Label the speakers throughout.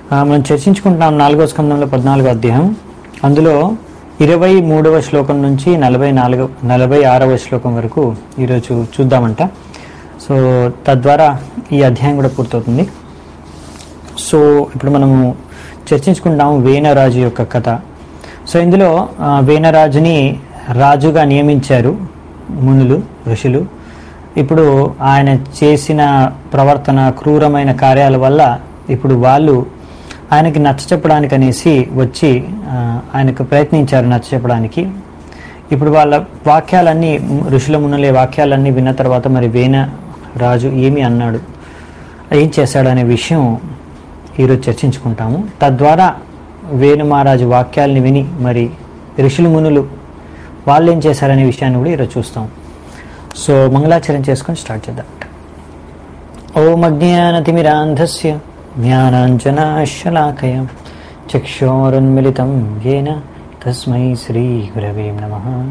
Speaker 1: ఆ, మనం చర్చించుకుంటున్నాం నాలుగో స్కందంలో పద్నాలుగో అధ్యాయం అందులో ఇరవై మూడవ శ్లోకం నుంచి నలభై నాలుగు నలభై ఆరవ శ్లోకం వరకు ఈరోజు చూద్దామంట సో తద్వారా ఈ అధ్యాయం కూడా పూర్తవుతుంది సో ఇప్పుడు మనము చర్చించుకుంటాము వేనరాజు యొక్క కథ సో ఇందులో ఆ, వేనరాజుని రాజుగా నియమించారు మునులు ఋషులు ఇప్పుడు ఆయన చేసిన ప్రవర్తన క్రూరమైన కార్యాల వల్ల ఇప్పుడు వాళ్ళు ఆయనకి నచ్చ చెప్పడానికి అనేసి వచ్చి ఆ, ఆయనకు ప్రయత్నించారు నచ్చ చెప్పడానికి ఇప్పుడు వాళ్ళ వాక్యాలన్నీ ఋషుల మునులే వాక్యాలన్నీ విన్న తర్వాత మరి వేన రాజు ఏమి అన్నాడు ఏం చేశాడనే విషయం ఈరోజు చర్చించుకుంటాము తద్వారా వేణు మహారాజు వాక్యాల్ని విని మరి ఋషులు మునులు వాళ్ళు ఏం చేశారనే విషయాన్ని కూడా ఈరోజు చూస్తాం సో మంగళాచరణ చేసుకొని స్టార్ట్ చేద్దాం ఓం అజ్ఞానతిమిరాంధస్య జ్ఞానాంజనాశలాకయ చక్షోరున్మిళితం येन తస్మై శ్రీగురవే నమ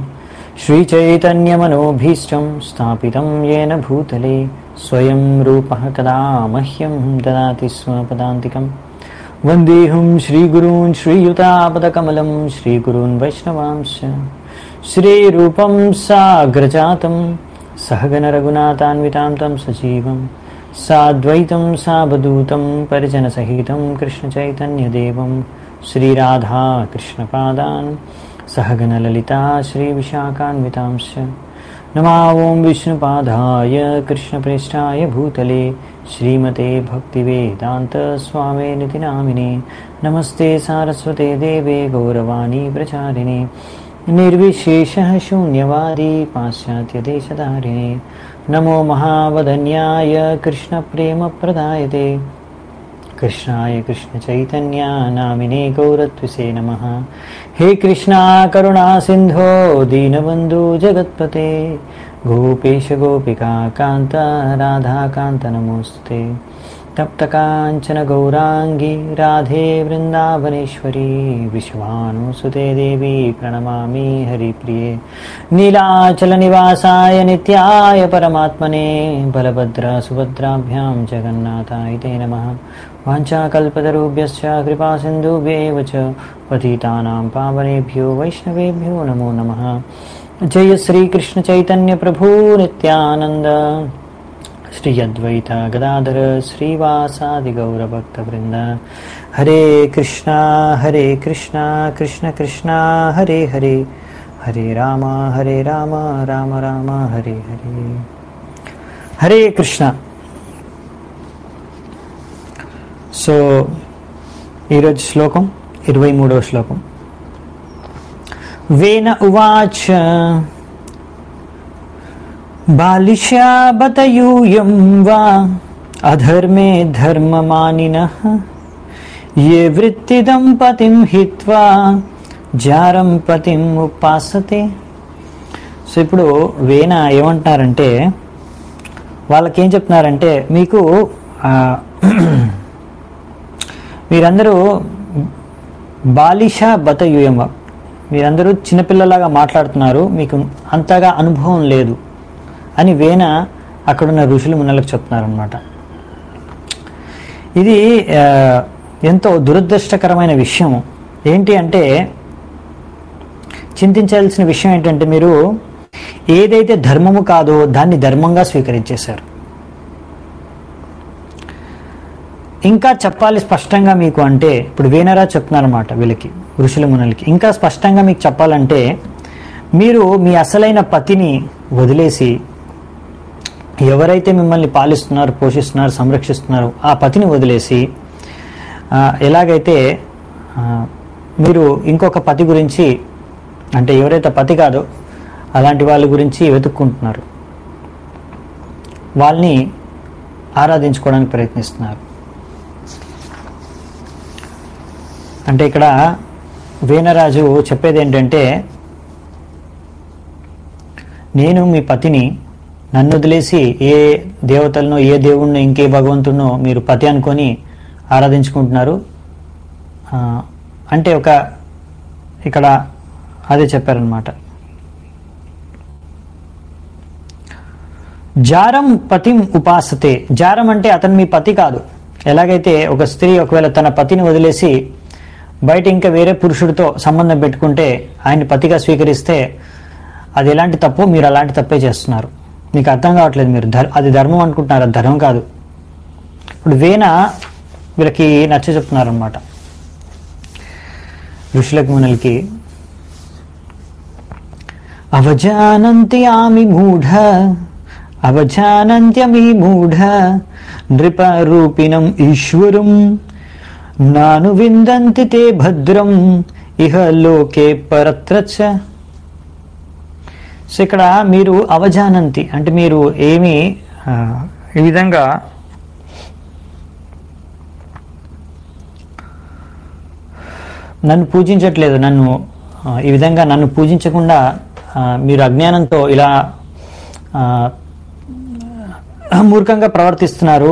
Speaker 1: శ్రీచైతన్యమనోభీష్టం స్థాపితం येन భూతలే స్వయం రూపः కదా మహ్యం దదాతి స్వ పదాంతికం వందేహం శ్రీగురూన్ శ్రీయుతాపదకమలం శ్రీగురూన్ వైష్ణవాంశ శ్రీరూపం సాగ్రజాతం సహగణరఘునాథాన్వితాం తం సజీవం సాద్వైతం సావధూతం పరిజనసహితం కృష్ణచైతన్యదేవం శ్రీరాధా కృష్ణపాదాన్ సహగణలలితా శ్రీవిశాఖాన్వితాంశ नमा ॐ विष्णुपादाय कृष्णप्रेष्ठाय भूतले श्रीमते भक्तिवेदान्तस्वामिनिति नामिने नमस्ते सारस्वते देवे गौरवाणी प्रचारिणे निर्विशेषः शून्यवादी पाश्चात्यदेशधारिणे नमो महावदन्याय कृष्णप्रेमप्रदायते कृष्णाय कृष्णचैतन्या नामिने गौरत्विसे नमः हे कृष्णा करुणा सिन्धो दीनबन्धु जगत्पते गोपेश गोपिका कान्त राधाकान्त नमोऽस्ते तप्तकाञ्चन गौराङ्गी राधे वृन्दावनेश्वरी विश्वानुसुते देवी प्रणमामि हरिप्रिये नीलाचलनिवासाय नित्याय परमात्मने बलभद्रसुभद्राभ्यां जगन्नाथाय ते नमः वाञ्छाकल्पतरुभ्यश्च कृपासिन्धुभ्येव च पतितानां पावनेभ्यो वैष्णवेभ्यो नमो नमः जय श्रीकृष्णचैतन्यप्रभु नित्यानन्द श्री अद्वैत गदाधर श्रीवासादि गौरभक्तवृन्द हरे कृष्णा हरे कृष्णा कृष्ण कृष्णा हरे हरे हरे राम हरे राम राम राम हरे हरे హరే కృష్ణ సో ఈరోజు శ్లోకం ఇరవై మూడవ శ్లోకం వేన ఉవాచ బాలిషా బతయూయం వా అధర్మే ధర్మమానినః ఏ వృత్తిదం పతిం హిత్వా జారం పతిం ఉపాసతే సో ఇప్పుడు వేన ఏమంటున్నారంటే వాళ్ళకి ఏం చెప్తున్నారంటే మీకు ఆ, మీరందరూ బాలిష బతయుయమ మీరందరూ చిన్నపిల్లలాగా మాట్లాడుతున్నారు మీకు అంతగా అనుభవం లేదు అని వేన అక్కడున్న ఋషులు మున్నలకు చెప్తున్నారనమాట ఇది ఆ, ఎంతో దురదృష్టకరమైన విషయం ఏంటి అంటే చింతించాల్సిన విషయం ఏంటంటే మీరు ఏదైతే ధర్మము కాదో దాన్ని ధర్మంగా స్వీకరించేశారు ఇంకా చెప్పాలి స్పష్టంగా మీకు అంటే ఇప్పుడు వేనరా చెప్తున్నారన్నమాట వీళ్ళకి ఋషుల మునులకి ఇంకా స్పష్టంగా మీకు చెప్పాలంటే మీరు మీ అసలైన పతిని వదిలేసి ఎవరైతే మిమ్మల్ని పాలిస్తున్నారు పోషిస్తున్నారు సంరక్షిస్తున్నారో ఆ పతిని వదిలేసి ఆ, ఎలాగైతే ఆ, మీరు ఇంకొక పతి గురించి అంటే ఎవరైతే పతి కాదో అలాంటి వాళ్ళ గురించి వెతుక్కుంటున్నారు వాళ్ళని ఆరాధించుకోవడానికి ప్రయత్నిస్తున్నారు అంటే ఇక్కడ వీణరాజు చెప్పేది ఏంటంటే నేను మీ పతిని నన్ను వదిలేసి ఏ దేవతలను ఏ దేవుణ్ణి ఇంకే భగవంతుడినో మీరు పతి అనుకొని ఆరాధించుకుంటున్నారు ఆ, అంటే ఒక ఇక్కడ అదే చెప్పారనమాట జారం పతిం ఉపాసతే జారం అంటే అతను మీ పతి కాదు ఎలాగైతే ఒక స్త్రీ ఒకవేళ తన పతిని వదిలేసి బయట ఇంకా వేరే పురుషుడితో సంబంధం పెట్టుకుంటే ఆయన పతిగా స్వీకరిస్తే అది ఎలాంటి తప్పు మీరు అలాంటి తప్పే చేస్తున్నారు మీకు అర్థం కావట్లేదు మీరు ధర్ అది ధర్మం అనుకుంటున్నారు అది ధర్మం కాదు ఇప్పుడు వేణ వీళ్ళకి నచ్చ చెప్తున్నారు అనమాట ఋషులకు మునులకి అవజానంతి ఆమి మూఢ అవజానంత్యమి మూఢ నృపరూపిణం ఈశ్వరం నాను విందంతి తే భద్రం ఇహ లోకే పరత్రచ సో ఇక్కడ మీరు అవజానంతి అంటే మీరు ఏమి ఆ, ఈ విధంగా నన్ను పూజించట్లేదు నన్ను ఆ, ఈ విధంగా నన్ను పూజించకుండా ఆ, మీరు అజ్ఞానంతో ఇలా ఆ, మూర్ఖంగా ప్రవర్తిస్తున్నారు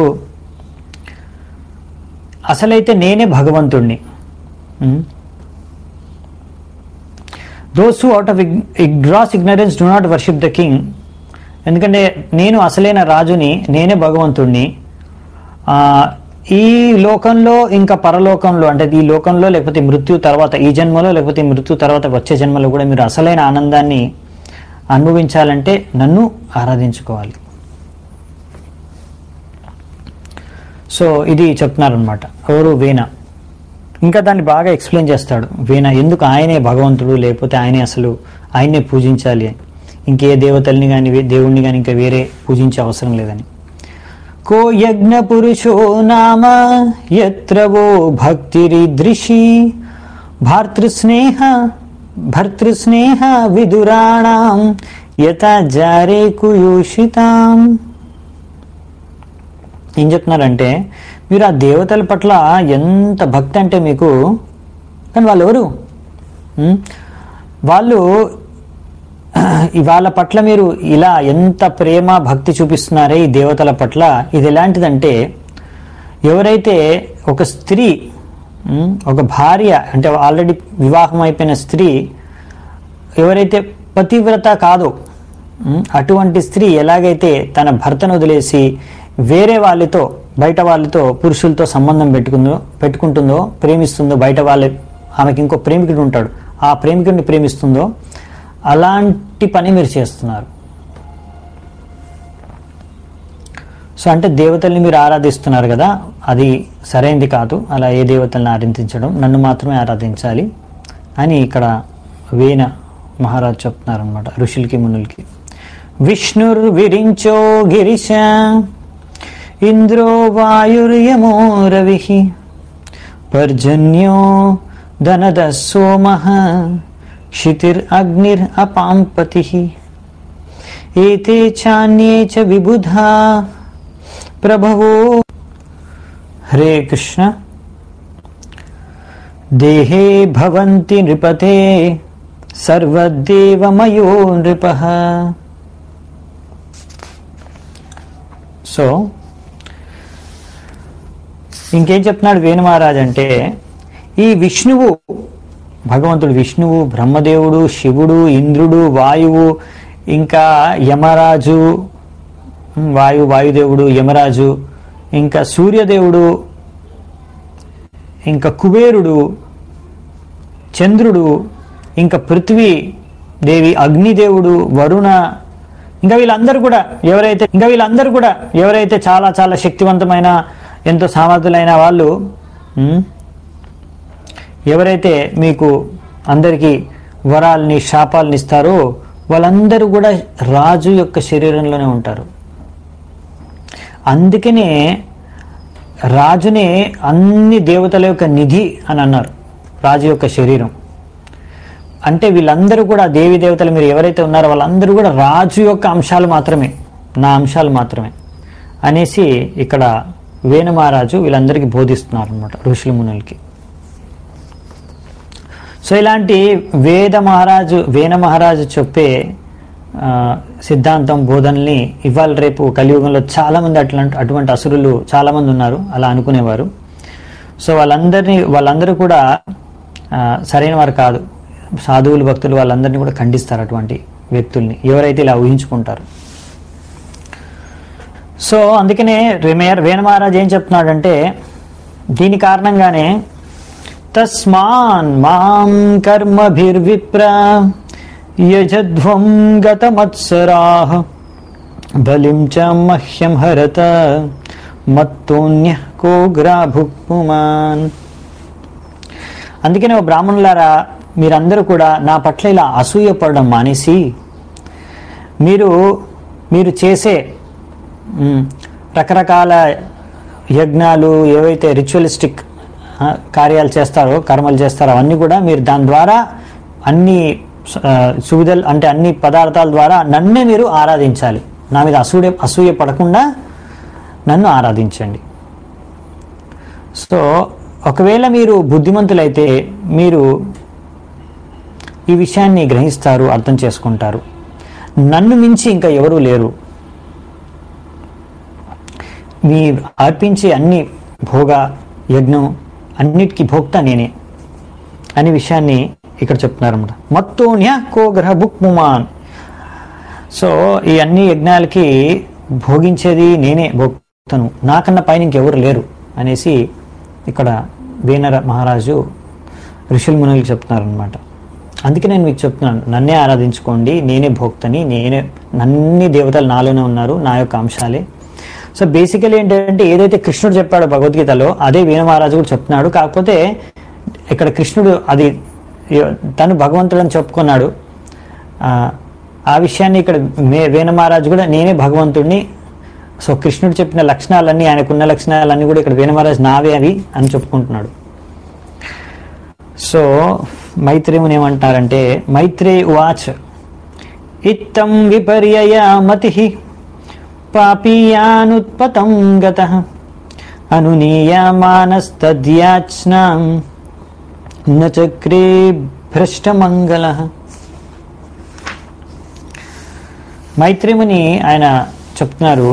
Speaker 1: అసలైతే నేనే భగవంతుణ్ణి those who out of gross ignorance do not worship the king ఎందుకంటే నేను అసలైన రాజుని నేనే భగవంతుణ్ణి ఆ, ఈ లోకంలో ఇంకా పరలోకంలో అంటే ఈ లోకంలో లేకపోతే మృత్యు తర్వాత ఈ జన్మలో లేకపోతే ఈ మృత్యు తర్వాత వచ్చే జన్మలో కూడా మీరు అసలైన ఆనందాన్ని అనుభవించాలంటే నన్ను ఆరాధించుకోవాలి సో ఇది చెప్తున్నారనమాట ఎవరు వీణ ఇంకా దాన్ని బాగా ఎక్స్ప్లెయిన్ చేస్తాడు వీణ ఎందుకు ఆయనే భగవంతుడు లేకపోతే ఆయనే అసలు ఆయనే పూజించాలి అని ఇంకే దేవతల్ని కానీ దేవుణ్ణి కానీ ఇంకా వేరే పూజించే అవసరం లేదని కో యజ్ఞ పురుషో నామ యత్ర వో భక్తిరిదృశి భాతృస్నేహ భర్తృస్నేహ విదురాణం యత జారే కుయూషితాం ఏం చెప్తున్నారంటే మీరు ఆ దేవతల పట్ల ఎంత భక్తి అంటే మీకు కానీ వాళ్ళు ఎవరు ఉం? వాళ్ళు ఈ వాళ్ళ పట్ల మీరు ఇలా ఎంత ప్రేమ భక్తి చూపిస్తున్నారే ఈ దేవతల పట్ల ఇది ఎలాంటిదంటే ఎవరైతే ఒక స్త్రీ ఉం, ఒక భార్య అంటే ఆల్రెడీ వివాహం అయిపోయిన స్త్రీ ఎవరైతే పతివ్రత కాదో ఉం, అటువంటి స్త్రీ ఎలాగైతే తన భర్తను వదిలేసి వేరే వాళ్ళతో బయట వాళ్ళతో పురుషులతో సంబంధం పెట్టుకుందో పెట్టుకుంటుందో ప్రేమిస్తుందో బయట వాళ్ళ ఆమెకి ఇంకో ప్రేమికుడు ఉంటాడు ఆ ప్రేమికుడిని ప్రేమిస్తుందో అలాంటి పని మీరు చేస్తున్నారు సో అంటే దేవతల్ని మీరు ఆరాధిస్తున్నారు కదా అది సరైనది కాదు అలా ఏ దేవతల్ని ఆరాధించడం నన్ను మాత్రమే ఆరాధించాలి అని ఇక్కడ వేణ మహారాజ్ చెప్తున్నారు అనమాట ఋషులకి మునులకి విష్ణుర్ విరించో గిరిశ ఇంద్రో వాయుర్యమో రవి పర్జన్యో ధనద సోమ క్షితిర్ అగ్నిర్ అపాంపతి ఏతే చాన్యే చ విబుధా ప్రభవో హరే కృష్ణ దేహే భవంతి నృపతే సర్వదేవమయో నృప సో ఇంకేం చెప్తున్నాడు వేణు మహారాజ్ అంటే ఈ విష్ణువు భగవంతుడు విష్ణువు బ్రహ్మదేవుడు శివుడు ఇంద్రుడు వాయువు ఇంకా యమరాజు ఉమ్, వాయు వాయుదేవుడు యమరాజు ఇంకా సూర్యదేవుడు ఇంకా కుబేరుడు చంద్రుడు ఇంకా పృథ్వీ దేవి అగ్నిదేవుడు వరుణ ఇంకా వీళ్ళందరూ కూడా ఎవరైతే ఇంకా వీళ్ళందరూ కూడా ఎవరైతే చాలా చాలా శక్తివంతమైన ఎంతో సామర్థ్యులైన వాళ్ళు ఉమ్, ఎవరైతే మీకు అందరికీ వరాల్ని శాపాలని ఇస్తారో వాళ్ళందరూ కూడా రాజు యొక్క శరీరంలోనే ఉంటారు అందుకనే రాజునే అన్ని దేవతల యొక్క నిధి అని అన్నారు రాజు యొక్క శరీరం అంటే వీళ్ళందరూ కూడా దేవి దేవతలు మీరు ఎవరైతే ఉన్నారో వాళ్ళందరూ కూడా రాజు యొక్క అంశాలు మాత్రమే నా అంశాలు మాత్రమే అనేసి ఇక్కడ వేణు మహారాజు వీళ్ళందరికీ బోధిస్తున్నారు అనమాట ఋషుల మునులకి సో ఇలాంటి వేద మహారాజు వేణ మహారాజు చెప్పే ఆ, సిద్ధాంతం బోధనల్ని ఇవాళ రేపు కలియుగంలో చాలా మంది అట్లాంటి అటువంటి అసురులు చాలా మంది ఉన్నారు అలా అనుకునేవారు సో వాళ్ళందరినీ వాళ్ళందరూ కూడా ఆ, సరైన వారు కాదు సాధువులు భక్తులు వాళ్ళందరినీ కూడా ఖండిస్తారు అటువంటి వ్యక్తుల్ని ఎవరైతే ఇలా ఊహించుకుంటారు సో అందుకనే రేమేర్ వేణ మహారాజ్ ఏం చెప్తున్నాడంటే దీని కారణంగానే తస్మాన్ మాం కర్మభిర్విప్ర యజధ్వం గతమత్సరా బలిం చ మహ్యం హరత మత్తోన్య కోగ్రాభుక్పుమాన్ అందుకనే ఓ బ్రాహ్మణులారా మీరందరూ కూడా నా పట్ల ఇలా అసూయపడడం మానేసి మీరు మీరు చేసే మ్, రకరకాల యజ్ఞాలు ఏవైతే రిచువలిస్టిక్ ఆ, కార్యాలు చేస్తారో కర్మలు చేస్తారో అవన్నీ కూడా మీరు దాని ద్వారా అన్ని ఆ, సువిధలు అంటే అన్ని పదార్థాల ద్వారా నన్నే మీరు ఆరాధించాలి నా మీద అసూయ అసూయ పడకుండా నన్ను ఆరాధించండి సో ఒకవేళ మీరు బుద్ధిమంతులైతే మీరు ఈ విషయాన్ని గ్రహిస్తారు అర్థం చేసుకుంటారు నన్ను మించి ఇంకా ఎవరూ లేరు మీ అర్పించే అన్ని భోగ యజ్ఞం అన్నిటికీ భోక్త నేనే అనే విషయాన్ని ఇక్కడ చెప్తున్నారన్నమాట మత్తోన్య కో గ్రహ బుక్ ముమాన్ సో ఈ అన్ని యజ్ఞాలకి భోగించేది నేనే భోక్తను నాకన్నా పైన ఇంకెవరు లేరు అనేసి ఇక్కడ వేనర మహారాజు ఋషుల్ మునులకు చెప్తున్నారనమాట అందుకే నేను మీకు చెప్తున్నాను నన్నే ఆరాధించుకోండి నేనే భోక్తని నేనే అన్ని దేవతలు నాలోనే ఉన్నారు నా యొక్క అంశాలే సో బేసికలీ ఏంటంటే ఏదైతే కృష్ణుడు చెప్పాడో భగవద్గీతలో అదే వేణ మహారాజు కూడా చెప్తున్నాడు కాకపోతే ఇక్కడ కృష్ణుడు అది తను భగవంతుడని చెప్పుకున్నాడు ఆ, ఆ విషయాన్ని ఇక్కడ మే వేణ మహారాజు కూడా నేనే భగవంతుడిని సో కృష్ణుడు చెప్పిన లక్షణాలన్నీ ఆయనకున్న లక్షణాలన్నీ కూడా ఇక్కడ వేణ మహారాజు నావే అవి అని చెప్పుకుంటున్నాడు సో మైత్రేయుని ఏమంటారంటే మైత్రే వాచ్ ఇత్తం విపర్యయ మతి పాపీయానుత్పతం గత అనునీయమానస్తద్యాచ్నాం నచక్రే భ్రష్టమంగళ మైత్రేముని ఆయన చెప్తున్నారు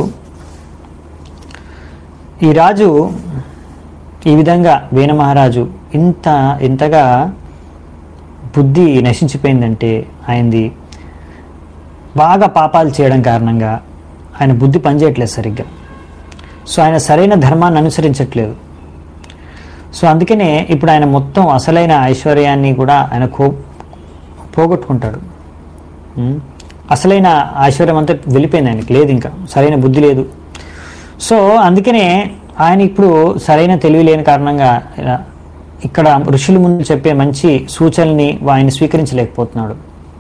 Speaker 1: ఈ రాజు ఈ విధంగా వేణ మహారాజు ఇంత ఇంతగా బుద్ధి నశించిపోయిందంటే ఆయనది బాగా పాపాలు చేయడం కారణంగా ఆయన బుద్ధి పనిచేయట్లేదు సరిగ్గా సో ఆయన సరైన ధర్మాన్ని అనుసరించట్లేదు సో అందుకనే ఇప్పుడు ఆయన మొత్తం అసలైన ఐశ్వర్యాన్ని కూడా ఆయన కో పోగొట్టుకుంటాడు ఉం? అసలైన ఐశ్వర్యం అంతా వెళ్ళిపోయింది ఆయనకి లేదు ఇంకా సరైన బుద్ధి లేదు సో అందుకనే ఆయన ఇప్పుడు సరైన తెలివి లేని కారణంగా ఇలా ఇక్కడ ఋషుల ముందు చెప్పే మంచి సూచనల్ని ఆయన స్వీకరించలేకపోతున్నాడు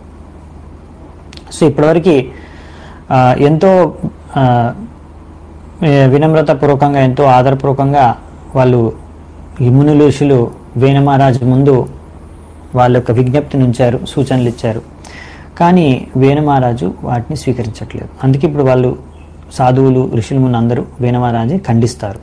Speaker 1: సో ఇప్పటివరకు ఆ, ఎంతో ఆ, ఏ- వినమ్రతపూర్వకంగా ఎంతో ఆదరపూర్వకంగా వాళ్ళు ఈ మునులు ఋషులు వేణ మహారాజు ముందు వాళ్ళ యొక్క విజ్ఞప్తిని ఉంచారు సూచనలు ఇచ్చారు కానీ వేణ మహారాజు వాటిని స్వీకరించట్లేదు అందుకే ఇప్పుడు వాళ్ళు సాధువులు ఋషుల ముందు అందరూ వేణ మహారాజుని ఖండిస్తారు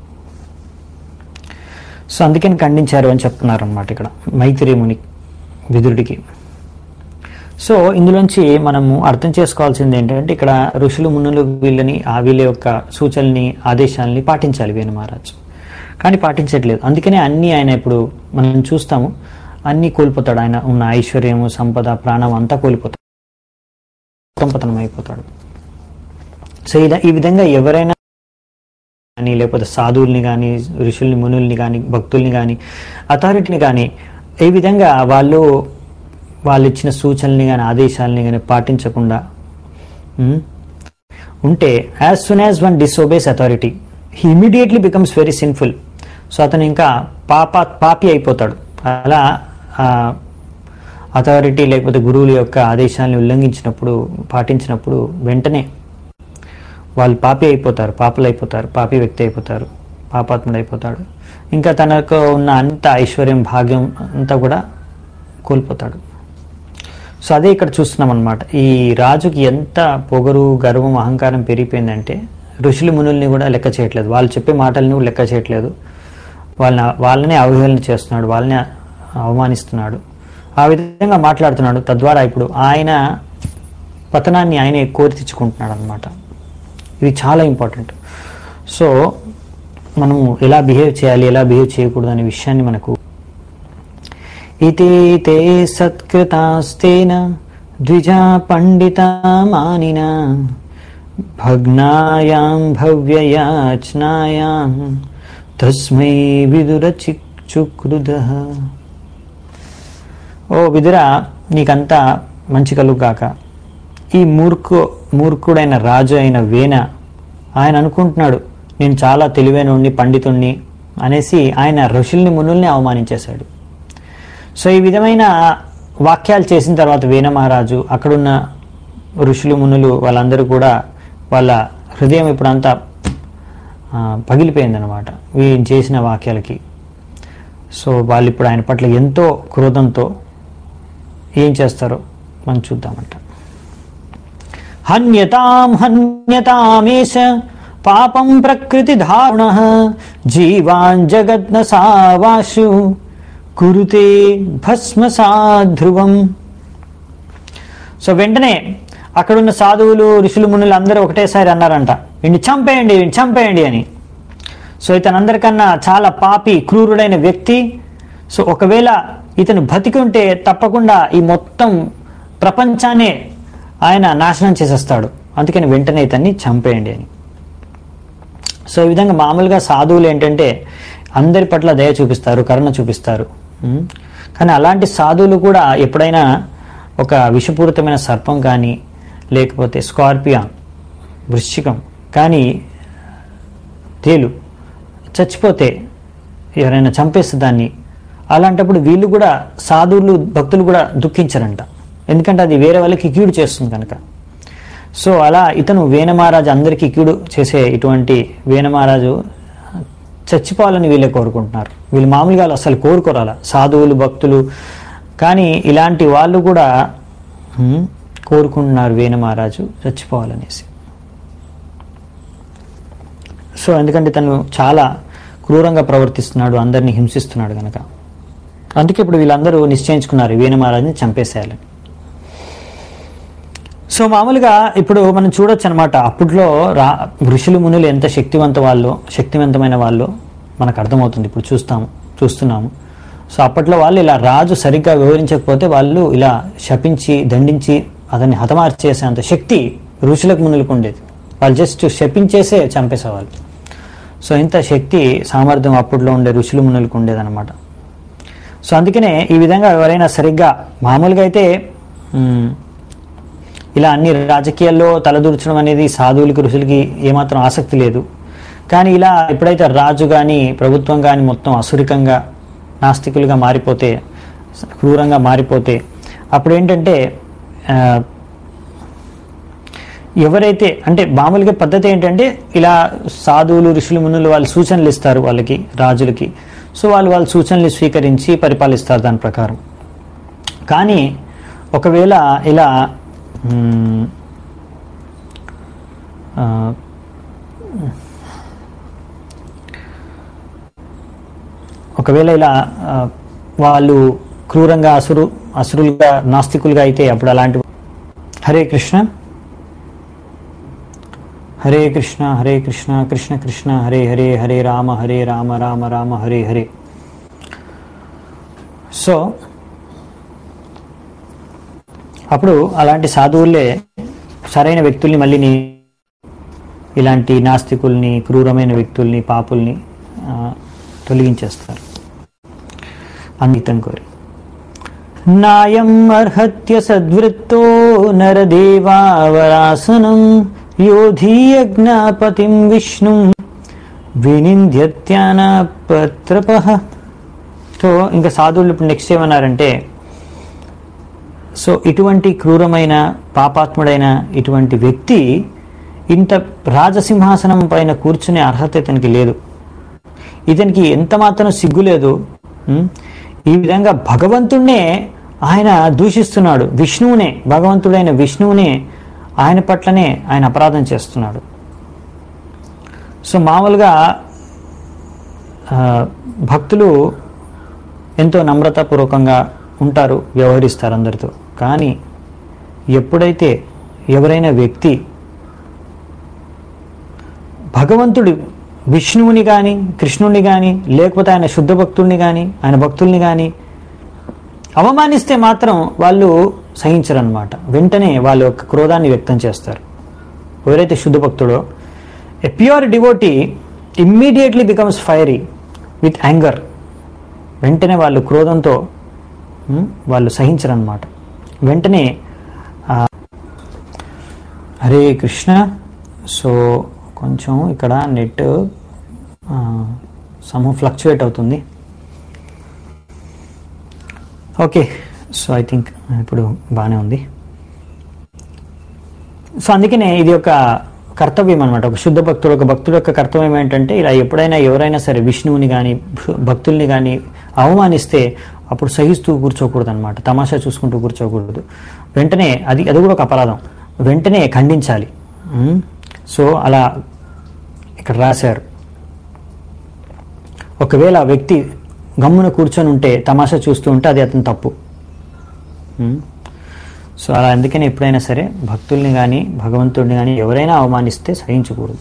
Speaker 1: సో అందుకని ఖండించారు అని చెప్తున్నారు అనమాట ఇక్కడ మైత్రేముని విదురుడికి సో ఇందులోంచి మనము అర్థం చేసుకోవాల్సింది ఏంటంటే ఇక్కడ ఋషులు మునులు వీళ్ళని ఆ వీళ్ళ యొక్క సూచనల్ని ఆదేశాలని పాటించాలి వేణు మహారాజు కానీ పాటించట్లేదు అందుకనే అన్నీ ఆయన ఇప్పుడు మనం చూస్తాము అన్నీ కోల్పోతాడు ఆయన ఉన్న ఐశ్వర్యము సంపద ప్రాణం అంతా కోల్పోతాడు పతనం అయిపోతాడు సో ఇలా ఈ విధంగా ఎవరైనా కానీ లేకపోతే సాధువుల్ని కానీ ఋషుల్ని మునుల్ని కానీ భక్తుల్ని కానీ అథారిటీని కానీ ఈ విధంగా వాళ్ళు వాళ్ళు ఇచ్చిన సూచనల్ని కానీ ఆదేశాలని కానీ పాటించకుండా ఉమ్, ఉంటే as soon as one disobeys authority he immediately becomes very sinful so అతను ఇంకా పాప పాపి అయిపోతాడు అలా అథారిటీ లేకపోతే గురువుల యొక్క ఆదేశాలను ఉల్లంఘించినప్పుడు పాటించినప్పుడు వెంటనే వాళ్ళు పాపి అయిపోతారు పాపలు అయిపోతారు పాపి వ్యక్తి అయిపోతారు పాపాత్ముడు అయిపోతాడు ఇంకా తనకు ఉన్న అంత ఐశ్వర్యం భాగ్యం అంతా కూడా కోల్పోతాడు సో అదే ఇక్కడ చూస్తున్నాం అనమాట ఈ రాజుకి ఎంత పొగరు గర్వం అహంకారం పెరిగిపోయిందంటే ఋషులు మునుల్ని కూడా లెక్క చేయట్లేదు వాళ్ళు చెప్పే మాటల్ని కూడా లెక్క చేయట్లేదు వాళ్ళని వాళ్ళనే అవహేళన చేస్తున్నాడు వాళ్ళని అవమానిస్తున్నాడు ఆ విధంగా మాట్లాడుతున్నాడు తద్వారా ఇప్పుడు ఆయన పతనాన్ని ఆయనే కోరి తెచ్చుకుంటున్నాడు అనమాట ఇది చాలా ఇంపార్టెంట్ సో మనము ఎలా బిహేవ్ చేయాలి ఎలా బిహేవ్ చేయకూడదు అనే విషయాన్ని మనకు ఇతి తే సత్కృతాస్తేన ద్విజా పండిత మానిన భగ్నాయాం భవ్యయాచనాయాం తస్మై విదుర చిక్చుకృద ఓ విదుర నీకంతా మంచి కలుగాక ఈ మూర్ఖు మూర్ఖుడైన రాజు అయిన వేన ఆయన అనుకుంటున్నాడు నేను చాలా తెలివైనోడిని పండితుణ్ణి అనేసి ఆయన ఋషుల్ని మునుల్ని అవమానించేశాడు సో ఈ విధమైన వాక్యాలు చేసిన తర్వాత వేన మహారాజు అక్కడున్న ఋషులు మునులు వాళ్ళందరూ కూడా వాళ్ళ హృదయం ఇప్పుడంతా ఆ, పగిలిపోయిందనమాట వీళ్ళు చేసిన వాక్యాలకి సో వాళ్ళు ఇప్పుడు ఆయన పట్ల ఎంతో క్రోధంతో ఏం చేస్తారో మనం చూద్దామంట హన్యతాం హన్యతామేష పాపం ప్రకృతి ధారుణ జీవాన్ జగత్న సావాషు కురుతే భస్మసాధ్రువం సో వెంటనే అక్కడున్న సాధువులు ఋషులు మునులు అందరూ ఒకటేసారి అన్నారంట వీడిని చంపేయండి వీడిని చంపేయండి అని సో ఇతనందరికన్నా చాలా పాపి క్రూరుడైన వ్యక్తి సో ఒకవేళ ఇతను బతికి ఉంటే తప్పకుండా ఈ మొత్తం ప్రపంచాన్నే ఆయన నాశనం చేసేస్తాడు అందుకని వెంటనే ఇతన్ని చంపేయండి అని సో ఈ విధంగా మామూలుగా సాధువులు ఏంటంటే అందరి పట్ల దయ చూపిస్తారు కరుణ చూపిస్తారు ఉం? కానీ అలాంటి సాధువులు కూడా ఎప్పుడైనా ఒక విషపూరితమైన సర్పం కానీ లేకపోతే స్కార్పియాన్ వృశ్చికం కానీ తేలు చచ్చిపోతే ఎవరైనా చంపేస్తే దాన్ని అలాంటప్పుడు వీళ్ళు కూడా సాధువులు భక్తులు కూడా దుఃఖించరంట ఎందుకంటే అది వేరే వాళ్ళకి కీడు చేస్తుంది కనుక సో అలా ఇతను వేణమహారాజు అందరికీ కీడు చేసే ఇటువంటి వేణమహారాజు చచ్చిపోవాలని వీళ్ళే కోరుకుంటున్నారు వీళ్ళు మామూలుగా అసలు కోరుకోరాల సాధువులు భక్తులు కానీ ఇలాంటి వాళ్ళు కూడా హ్మ్, కోరుకుంటున్నారు వేణమహారాజు చచ్చిపోవాలనేసి సో ఎందుకంటే తను చాలా క్రూరంగా ప్రవర్తిస్తున్నాడు అందరినీ హింసిస్తున్నాడు కనుక అందుకే ఇప్పుడు వీళ్ళందరూ నిశ్చయించుకున్నారు వేణుమహారాజుని చంపేసేయాలని సో మామూలుగా ఇప్పుడు మనం చూడొచ్చు అనమాట అప్పట్లో రా ఋషులు మునులు ఎంత శక్తివంత వాళ్ళు శక్తివంతమైన వాళ్ళు మనకు అర్థమవుతుంది ఇప్పుడు చూస్తాము చూస్తున్నాము సో అప్పట్లో వాళ్ళు ఇలా రాజు సరిగ్గా వివరించకపోతే వాళ్ళు ఇలా శపించి దండించి అతన్ని హతమార్చేసే అంత శక్తి ఋషులకు మునులకు ఉండేది వాళ్ళు జస్ట్ శపించేసే చంపేసేవాళ్ళు సో ఇంత శక్తి సామర్థ్యం అప్పట్లో ఉండే ఋషులు మునులకు ఉండేదన్నమాట సో అందుకనే ఈ విధంగా ఎవరైనా సరిగ్గా మామూలుగా అయితే మ్, ఇలా అన్ని రాజకీయాల్లో తలదూర్చడం అనేది సాధువులకి ఋషులకి ఏమాత్రం ఆసక్తి లేదు కానీ ఇలా ఎప్పుడైతే రాజు కానీ ప్రభుత్వం కానీ మొత్తం అసురికంగా నాస్తికులుగా మారిపోతే క్రూరంగా మారిపోతే అప్పుడు ఏంటంటే ఆ, ఎవరైతే అంటే మామూలుగా పద్ధతి ఏంటంటే ఇలా సాధువులు ఋషులు మునులు వాళ్ళు సూచనలు ఇస్తారు వాళ్ళకి రాజులకి సో వాళ్ళు వాళ్ళ సూచనలు స్వీకరించి పరిపాలిస్తారు దాని ప్రకారం కానీ ఒకవేళ ఇలా మ్, ఆ, ఒకవేళ ఇలా ఆ, వాళ్ళు క్రూరంగా అసురు అసురులుగా నాస్తికులుగా అయితే అప్పుడు అలాంటి హరే కృష్ణ హరే కృష్ణ హరే కృష్ణ కృష్ణ కృష్ణ హరే హరే హరే రామ హరే రామ రామ రామ హరే హరే సో అప్పుడు అలాంటి సాధువులే సరైన వ్యక్తుల్ని మళ్ళీ నీ ఇలాంటి నాస్తికుల్ని క్రూరమైన వ్యక్తుల్ని పాపుల్ని ఆ, తొలగించేస్తారు అంకితం కోరి నాయం అర్హత్య సద్వృత్తో నరదేవావరాసనం యోధీయజ్ఞాపతిం విష్ణు వినింద్యత్యాన పత్రప సో ఇంకా సాధువులు ఇప్పుడు నెక్స్ట్ ఏమన్నారంటే సో ఇటువంటి క్రూరమైన పాపాత్ముడైన ఇటువంటి వ్యక్తి ఇంత రాజసింహాసనం పైన కూర్చునే అర్హత ఇతనికి లేదు ఇతనికి ఎంత మాత్రం సిగ్గు లేదు ఉం? ఈ విధంగా భగవంతుణ్ణే ఆయన దూషిస్తున్నాడు విష్ణువునే భగవంతుడైన విష్ణువునే ఆయన పట్లనే ఆయన అపరాధం చేస్తున్నాడు సో మామూలుగా ఆ, భక్తులు ఎంతో నమ్రతాపూర్వకంగా ఉంటారు వ్యవహరిస్తారు అందరితో కానీ ఎప్పుడైతే ఎవరైనా వ్యక్తి భగవంతుడు విష్ణువుని కానీ కృష్ణుని కానీ లేకపోతే ఆయన శుద్ధ భక్తుల్ని కానీ ఆయన భక్తుల్ని కానీ అవమానిస్తే మాత్రం వాళ్ళు సహించరన్నమాట వెంటనే వాళ్ళ యొక్క క్రోధాన్ని వ్యక్తం చేస్తారు ఎవరైతే శుద్ధ భక్తుడో a pure devotee immediately becomes fiery with anger వెంటనే వాళ్ళు క్రోధంతో ఉమ్, వాళ్ళు సహించరనమాట వెంటనే ఆ, హరే కృష్ణ సో కొంచెం ఇక్కడ నెట్ సమ్ ఫ్లక్చువేట్ అవుతుంది ఓకే సో ఐ థింక్ ఇప్పుడు బాగానే ఉంది సో అందుకనే ఇది ఒక కర్తవ్యం అనమాట ఒక శుద్ధ భక్తుడు ఒక భక్తుడు యొక్క కర్తవ్యం ఏంటంటే ఇలా ఎప్పుడైనా ఎవరైనా సరే విష్ణువుని కానీ భక్తుల్ని కానీ అవమానిస్తే అప్పుడు సహిస్తూ కూర్చోకూడదు అనమాట తమాషా చూసుకుంటూ కూర్చోకూడదు వెంటనే అది అది కూడా ఒక అపరాధం వెంటనే ఖండించాలి ఉమ్, సో అలా ఇక్కడ రాశారు ఒకవేళ ఆ వ్యక్తి గమ్మున కూర్చొని ఉంటే తమాషా చూస్తూ ఉంటే అది అతని తప్పు ఉమ్. సో అలా అందుకని ఎప్పుడైనా సరే భక్తుల్ని కానీ భగవంతుడిని కానీ ఎవరైనా అవమానిస్తే సహించకూడదు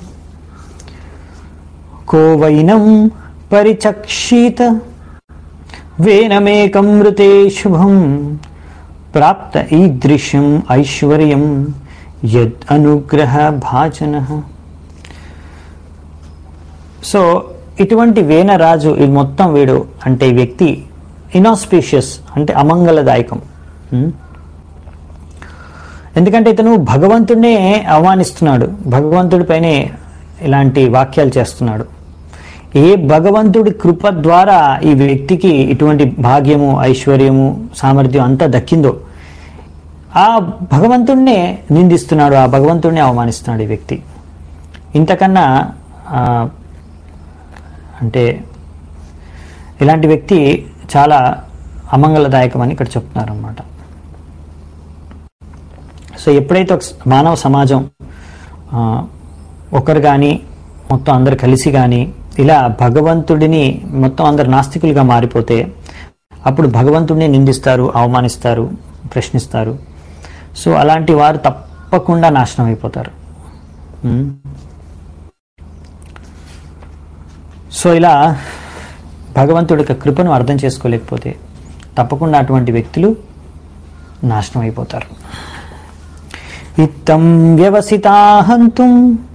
Speaker 1: కోవైనం పరిచక్షీత వేనమేకం మృతే శుభం ప్రాప్త ఈదృశ్యం ఐశ్వర్యం యద్ అనుగ్రహ భాచన సో ఇటువంటి వేనరాజు ఇది మొత్తం వీడు అంటే ఈ వ్యక్తి ఇనాస్పీషియస్ అంటే అమంగళదాయకం ఉం? ఎందుకంటే ఇతను భగవంతుడినే అవమానిస్తున్నాడు భగవంతుడిపైనే ఇలాంటి వాక్యాలు చేస్తున్నాడు ఏ భగవంతుడి కృప ద్వారా ఈ వ్యక్తికి ఇటువంటి భాగ్యము ఐశ్వర్యము సామర్థ్యం అంతా దక్కిందో ఆ భగవంతుడినే నిందిస్తున్నాడు ఆ భగవంతుడిని అవమానిస్తున్నాడు ఈ వ్యక్తి ఇంతకన్నా ఆ, అంటే ఇలాంటి వ్యక్తి చాలా అమంగళదాయకమని ఇక్కడ చెప్తున్నారు అన్నమాట సో ఎప్పుడైతే ఒక స- మానవ సమాజం ఆ, ఒకరు కానీ మొత్తం అందరు కలిసి కానీ ఇలా భగవంతుడిని మొత్తం అందరు నాస్తికులుగా మారిపోతే అప్పుడు భగవంతుడిని నిందిస్తారు అవమానిస్తారు ప్రశ్నిస్తారు సో అలాంటి వారు తప్పకుండా నాశనం అయిపోతారు ఉమ్. సో ఇలా భగవంతుడి యొక్క కృపను అర్థం చేసుకోలేకపోతే తప్పకుండా అటువంటి వ్యక్తులు నాశనం అయిపోతారు ఇత్తం వ్యవసితాహంతుం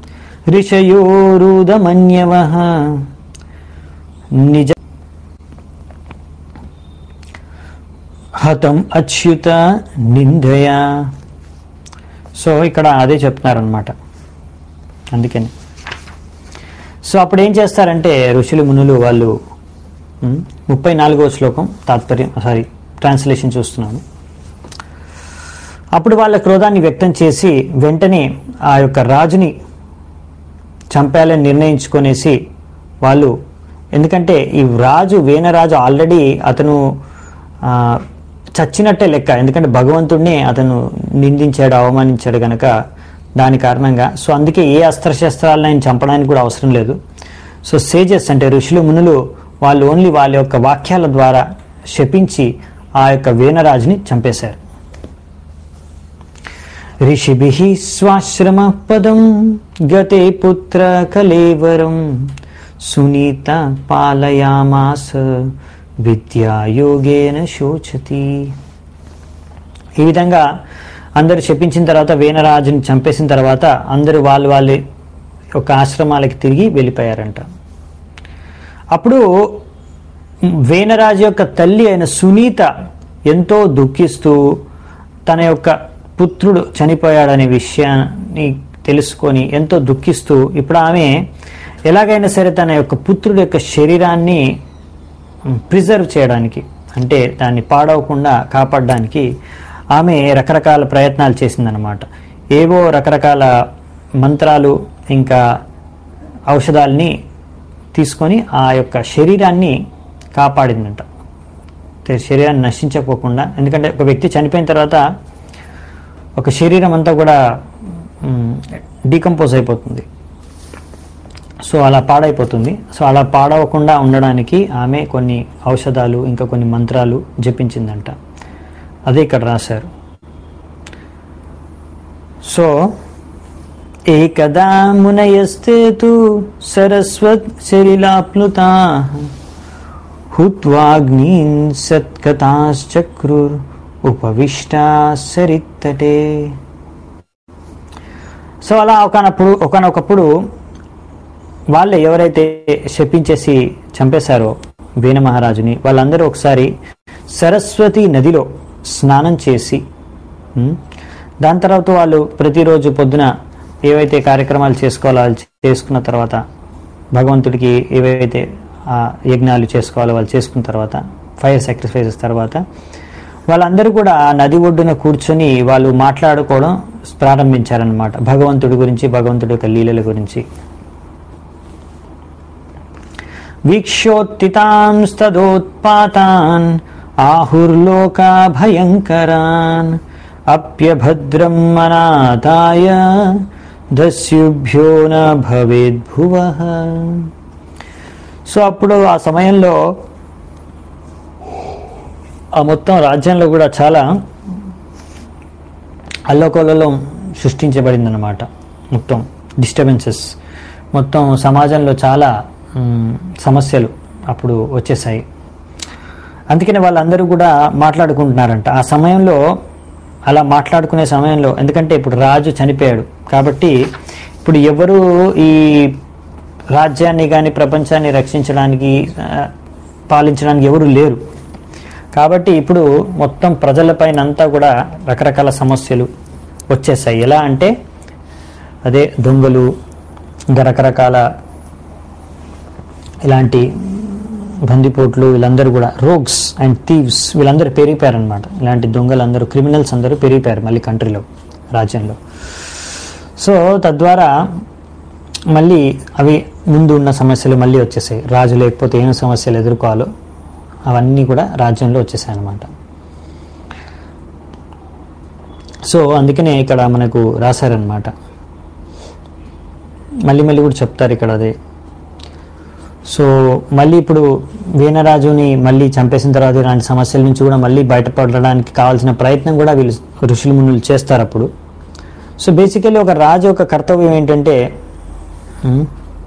Speaker 1: ఋషయోరుదమన్యవ నిజ హతం అచ్యుత నిందయా సో ఇక్కడ అదే చెప్తున్నారనమాట అందుకని సో అప్పుడు ఏం చేస్తారంటే ఋషులు మునులు వాళ్ళు ఉమ్, ముప్పై నాలుగవ శ్లోకం తాత్పర్యం సారీ ట్రాన్స్లేషన్ చూస్తున్నాను అప్పుడు వాళ్ళ క్రోధాన్ని వ్యక్తం చేసి వెంటనే ఆ యొక్క రాజుని చంపేయాలని నిర్ణయించుకొనేసి వాళ్ళు ఎందుకంటే ఈ రాజు వేనరాజు ఆల్రెడీ అతను ఆ, చచ్చినట్టే లెక్క ఎందుకంటే భగవంతుడిని అతను నిందించాడు అవమానించాడు గనక దాని కారణంగా సో అందుకే ఏ అస్త్రశస్త్రాలను ఆయన చంపడానికి కూడా అవసరం లేదు సో సేజెస్ అంటే ఋషులు మునులు వాళ్ళు ఓన్లీ వాళ్ళ యొక్క వాక్యాల ద్వారా శపించి ఆ యొక్క వేనరాజుని చంపేశారు ऋषिभिः स्वाश्रमः पदं गते पुत्र कलेवरं సునీత పాలయామాస విద్యాయోగేన శోచతి ఈ విధంగా అందరూ శపించిన తర్వాత వేనరాజుని చంపేసిన తర్వాత అందరూ వాళ్ళు వాళ్ళ యొక్క ఆశ్రమాలకి తిరిగి వెళ్ళిపోయారంట అప్పుడు వేనరాజు యొక్క తల్లి అయిన సునీత ఎంతో దుఃఖిస్తూ తన యొక్క పుత్రుడు చనిపోయాడనే విషయాన్ని తెలుసుకొని ఎంతో దుఃఖిస్తూ ఇప్పుడు ఆమె ఎలాగైనా సరే తన యొక్క పుత్రుడి యొక్క శరీరాన్ని ప్రిజర్వ్ చేయడానికి అంటే దాన్ని పాడవకుండా కాపాడడానికి ఆమె రకరకాల ప్రయత్నాలు చేసిందనమాట ఏవో రకరకాల మంత్రాలు ఇంకా ఔషధాలని తీసుకొని ఆ యొక్క శరీరాన్ని కాపాడిందంట అంటే శరీరాన్ని నశించకపోకుండా ఎందుకంటే ఒక వ్యక్తి చనిపోయిన తర్వాత ఒక శరీరం అంతా కూడా డీకంపోజ్ అయిపోతుంది సో అలా పాడైపోతుంది సో అలా పాడవకుండా ఉండడానికి ఆమె కొన్ని ఔషధాలు ఇంకా కొన్ని మంత్రాలు జపించిందంట అదే ఇక్కడ రాశారు సో ఏకదా మునయస్తే తు సరస్వత్ శరీలాప్లుతా హుత్వాగ్నీన్ సత్కథాశ్చక్రుర్ ఉపవిష్టా సరిత్తటే సో అలా ఒకనప్పుడు ఒకనొకప్పుడు వాళ్ళు ఎవరైతే శపించేసి చంపేశారో వీణ మహారాజుని వాళ్ళందరూ ఒకసారి సరస్వతి నదిలో స్నానం చేసి ఉమ్, దాని తర్వాత వాళ్ళు ప్రతిరోజు పొద్దున ఏవైతే కార్యక్రమాలు చేసుకోవాలో వాళ్ళు చేసుకున్న తర్వాత భగవంతుడికి ఏవైతే ఆ యజ్ఞాలు చేసుకోవాలో వాళ్ళు చేసుకున్న తర్వాత ఫైర్ సాక్రిఫైసెస్ తర్వాత వాళ్ళందరూ కూడా ఆ నది ఒడ్డున కూర్చొని వాళ్ళు మాట్లాడుకోవడం ప్రారంభించారనమాట భగవంతుడి గురించి భగవంతుడి యొక్క లీలల గురించి వీక్షోత్తితాంస్తదోత్పాతాన్ ఆహుర్లోకా భయంకరాన్ అప్యభద్రం మనాతాయ దస్యుభ్యో న భవేద్భువ సో అప్పుడు ఆ సమయంలో ఆ మొత్తం రాజ్యంలో కూడా చాలా అల్లకొల్లలో సృష్టించబడిందన్నమాట మొత్తం డిస్టర్బెన్సెస్ మొత్తం సమాజంలో చాలా మ్, సమస్యలు అప్పుడు వచ్చేసాయి అందుకని వాళ్ళందరూ కూడా మాట్లాడుకుంటున్నారంట ఆ సమయంలో అలా మాట్లాడుకునే సమయంలో ఎందుకంటే ఇప్పుడు రాజు చనిపోయాడు కాబట్టి ఇప్పుడు ఎవరు ఈ రాజ్యాన్ని కానీ ప్రపంచాన్ని రక్షించడానికి ఆ, పాలించడానికి ఎవరు లేరు కాబట్టి ఇప్పుడు మొత్తం ప్రజలపైన అంతా కూడా రకరకాల సమస్యలు వచ్చేసాయి ఎలా అంటే అదే దొంగలు ఇంకా రకరకాల ఇలాంటి బందిపోట్లు వీళ్ళందరూ కూడా రోగ్స్ అండ్ థీవ్స్ వీళ్ళందరూ పెరిగిపోయారనమాట ఇలాంటి దొంగలందరూ క్రిమినల్స్ అందరూ పెరిగిపోయారు మళ్ళీ కంట్రీలో రాజ్యంలో సో తద్వారా మళ్ళీ అవి ముందు ఉన్న సమస్యలు మళ్ళీ వచ్చేసాయి రాజు లేకపోతే ఏం సమస్యలు ఎదుర్కోవాలో అవన్నీ కూడా రాజ్యంలో వచ్చేసాయి అన్నమాట సో అందుకనే ఇక్కడ మనకు రాశారనమాట మళ్ళీ మళ్ళీ కూడా చెప్తారు ఇక్కడ అదే సో మళ్ళీ ఇప్పుడు వీణరాజుని మళ్ళీ చంపేసిన తర్వాత ఇలాంటి సమస్యల నుంచి కూడా మళ్ళీ బయటపడడానికి కావాల్సిన ప్రయత్నం కూడా వీళ్ళు ఋషులు మునులు చేస్తారు అప్పుడు సో బేసికలీ ఒక రాజు యొక్క కర్తవ్యం ఏంటంటే ఉమ్,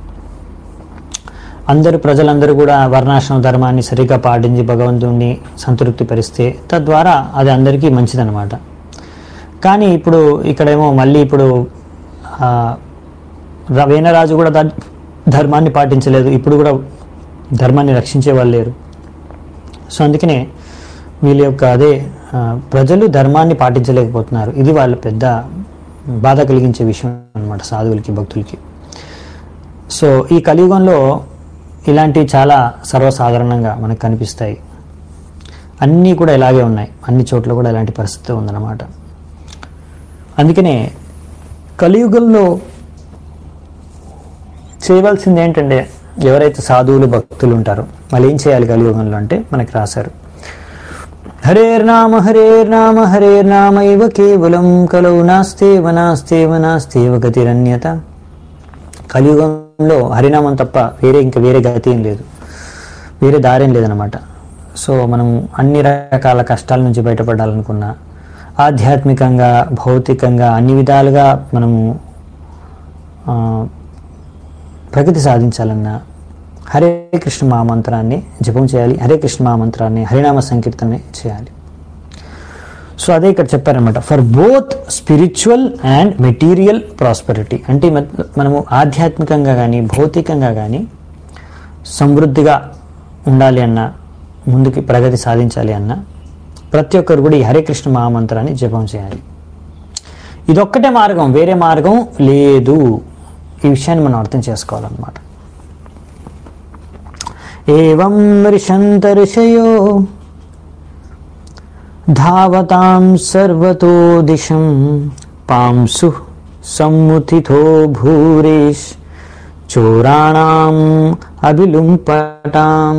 Speaker 1: అందరు ప్రజలందరూ కూడా వర్ణాశ్రమ ధర్మాన్ని సరిగ్గా పాటించి భగవంతుడిని సంతృప్తి పరిస్తే తద్వారా అది అందరికీ మంచిదన్నమాట కానీ ఇప్పుడు ఇక్కడేమో మళ్ళీ ఇప్పుడు ఆ, ర- వేనరాజు కూడా ధర్- ధర్మాన్ని పాటించలేదు ఇప్పుడు కూడా ధర్మాన్ని రక్షించే వాళ్ళు లేరు సో అందుకనే వీళ్ళ యొక్క అదే ఆ, ప్రజలు ధర్మాన్ని పాటించలేకపోతున్నారు ఇది వాళ్ళ పెద్ద బాధ కలిగించే విషయం అనమాట సాధువులకి భక్తులకి సో ఈ కలియుగంలో ఇలాంటివి చాలా సర్వసాధారణంగా మనకు కనిపిస్తాయి అన్నీ కూడా ఇలాగే ఉన్నాయి అన్ని చోట్ల కూడా ఇలాంటి పరిస్థితి ఉందన్నమాట అందుకనే కలియుగంలో చేయవలసింది ఏంటంటే ఎవరైతే సాధువులు భక్తులు ఉంటారో వాళ్ళు ఏం చేయాలి కలియుగంలో అంటే మనకి రాశారు హరేర్నామ హరేర్నామ హరేర్నామ ఇవ కేవలం కలౌ నాస్తేవ నాస్తేవ నాస్తేవ గతిరన్యత కలియుగంలో హరినామం తప్ప వేరే ఇంకా వేరే గతి ఏం లేదు వేరే దారేం లేదనమాట సో మనం అన్ని రకాల కష్టాల నుంచి బయటపడాలనుకున్నా ఆధ్యాత్మికంగా భౌతికంగా అన్ని విధాలుగా మనము ఆ, ప్రగతి సాధించాలన్నా హరే కృష్ణ మహామంత్రాన్ని జపం చేయాలి హరే కృష్ణ మహామంత్రాన్ని హరినామ సంకీర్తనే చేయాలి సో అదే ఇక్కడ చెప్పారనమాట for both spiritual and material prosperity అంటే మన- మనము ఆధ్యాత్మికంగా కానీ భౌతికంగా కానీ సమృద్ధిగా ఉండాలి అన్న ముందుకి ప్రగతి సాధించాలి అన్న ప్రతి ఒక్కరు కూడా ఈ హరే కృష్ణ మహామంత్రాన్ని జపం చేయాలి ఇదొక్కటే మార్గం వేరే మార్గం లేదు ఈ విషయాన్ని మనం అర్థం చేసుకోవాలన్నమాట ఏవం రిషంత ఋషయో ధావతాం సర్వతో దిశం పాంసు సమ్ముతిథో భూరేష్ చోరాణం అభిలుంపటాం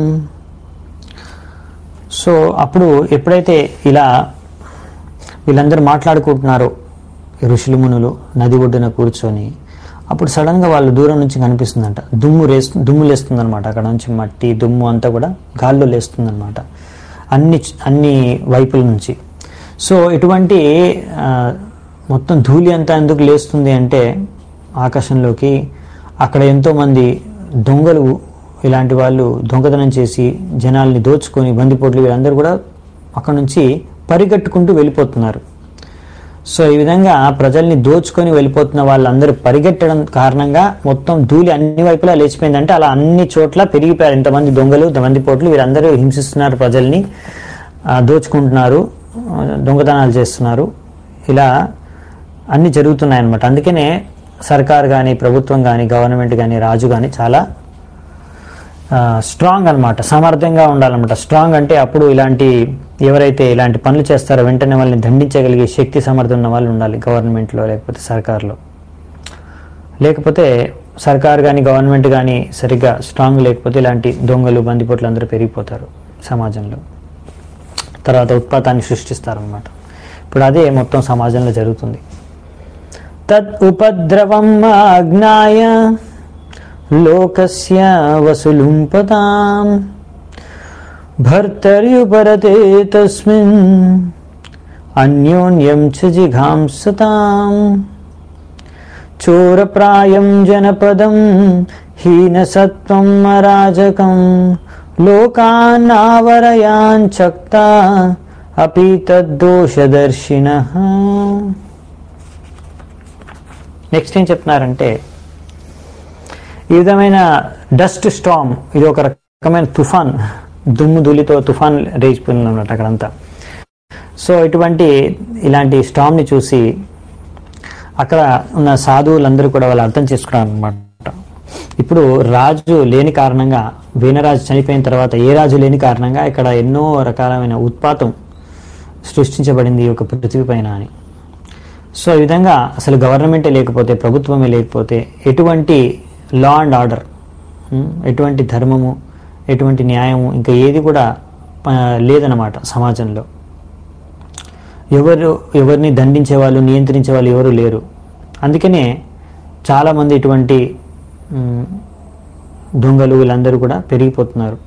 Speaker 1: సో అప్పుడు ఎప్పుడైతే ఇలా వీళ్ళందరూ మాట్లాడుకుంటున్నారో ఈ ఋషులు మునులు నది ఒడ్డున కూర్చొని అప్పుడు సడన్గా వాళ్ళు దూరం నుంచి కనిపిస్తుందంట దుమ్ము రేస్తు దుమ్ము లేస్తుందన్నమాట అక్కడ నుంచి మట్టి దుమ్ము అంతా కూడా గాల్లో లేస్తుందన్నమాట అన్ని అన్ని వైపుల నుంచి సో ఇటువంటి ఆ, మొత్తం ధూళి అంతా ఎందుకు లేస్తుంది అంటే ఆకాశంలోకి అక్కడ ఎంతోమంది దొంగలు ఇలాంటి వాళ్ళు దొంగతనం చేసి జనాల్ని దోచుకొని బందిపోట్లు వీళ్ళందరూ కూడా అక్కడ నుంచి పరిగెట్టుకుంటూ వెళ్ళిపోతున్నారు సో ఈ విధంగా ప్రజల్ని దోచుకొని వెళ్ళిపోతున్న వాళ్ళందరూ పరిగెట్టడం కారణంగా మొత్తం ధూళి అన్ని వైపులా లేచిపోయిందంటే అలా అన్ని చోట్ల పెరిగిపోయారు ఇంతమంది దొంగలు ఇంతమంది పోట్లు వీరందరూ హింసిస్తున్నారు ప్రజల్ని ఆ, దోచుకుంటున్నారు ఆ, దొంగతనాలు చేస్తున్నారు ఇలా అన్ని జరుగుతున్నాయి అన్నమాట అందుకనే సర్కార్ కానీ ప్రభుత్వం కానీ గవర్నమెంట్ కానీ రాజు కానీ చాలా స్ట్రాంగ్ అన్నమాట సమర్థంగా ఉండాలన్నమాట స్ట్రాంగ్ అంటే అప్పుడు ఇలాంటి ఎవరైతే ఇలాంటి పనులు చేస్తారో వెంటనే వాళ్ళని దండించగలిగే శక్తి సమర్థం ఉన్న వాళ్ళు ఉండాలి గవర్నమెంట్లో లేకపోతే సర్కార్లో లేకపోతే సర్కార్ కానీ గవర్నమెంట్ కానీ సరిగ్గా స్ట్రాంగ్ లేకపోతే ఇలాంటి దొంగలు బందిపోట్లు అందరూ పెరిగిపోతారు సమాజంలో తర్వాత ఉత్పాతాన్ని సృష్టిస్తారనమాట ఇప్పుడు అదే మొత్తం సమాజంలో జరుగుతుంది తద్ ఉపద్రవం ఆజ్ఞాయ లోకస్య వసులుంపతాం భర్తర్యుపరతే తస్మిన్ అన్యోన్యం చ జిఘాంసతాం చోరప్రాయం జనపదం హీనసత్వం అరాజకం లోకాన్నావరయాञ्चक्ता अपि తద్దోషదర్శినః నెక్స్ట్ ఏం చెప్తున్నారంటే ఈ విధమైన డస్ట్ స్టామ్ ఇది ఒక రకమైన తుఫాన్ దుమ్ము ధూళితో తుఫాన్ రేగిపోయింది అన్నమాట అక్కడంతా సో ఇటువంటి ఇలాంటి స్టామ్ని చూసి అక్కడ ఉన్న సాధువులందరూ కూడా వాళ్ళు అర్థం చేసుకున్నారు అనమాట ఇప్పుడు రాజు లేని కారణంగా వీణరాజు చనిపోయిన తర్వాత ఏ రాజు లేని కారణంగా ఇక్కడ ఎన్నో రకాలమైన ఉత్పాతం సృష్టించబడింది ఈ యొక్క పృథివీ పైన అని సో ఈ విధంగా అసలు గవర్నమెంటే లేకపోతే ప్రభుత్వమే లేకపోతే ఎటువంటి లా అండ్ ఆర్డర్ ఎటువంటి ధర్మము ఎటువంటి న్యాయము ఇంకా ఏది కూడా ఆ, లేదన్నమాట సమాజంలో ఎవరు ఎవరిని దండించే వాళ్ళు నియంత్రించే వాళ్ళు ఎవరు లేరు అందుకనే చాలామంది ఇటువంటి మ్, దొంగలు వీళ్ళందరూ కూడా పెరిగిపోతున్నారు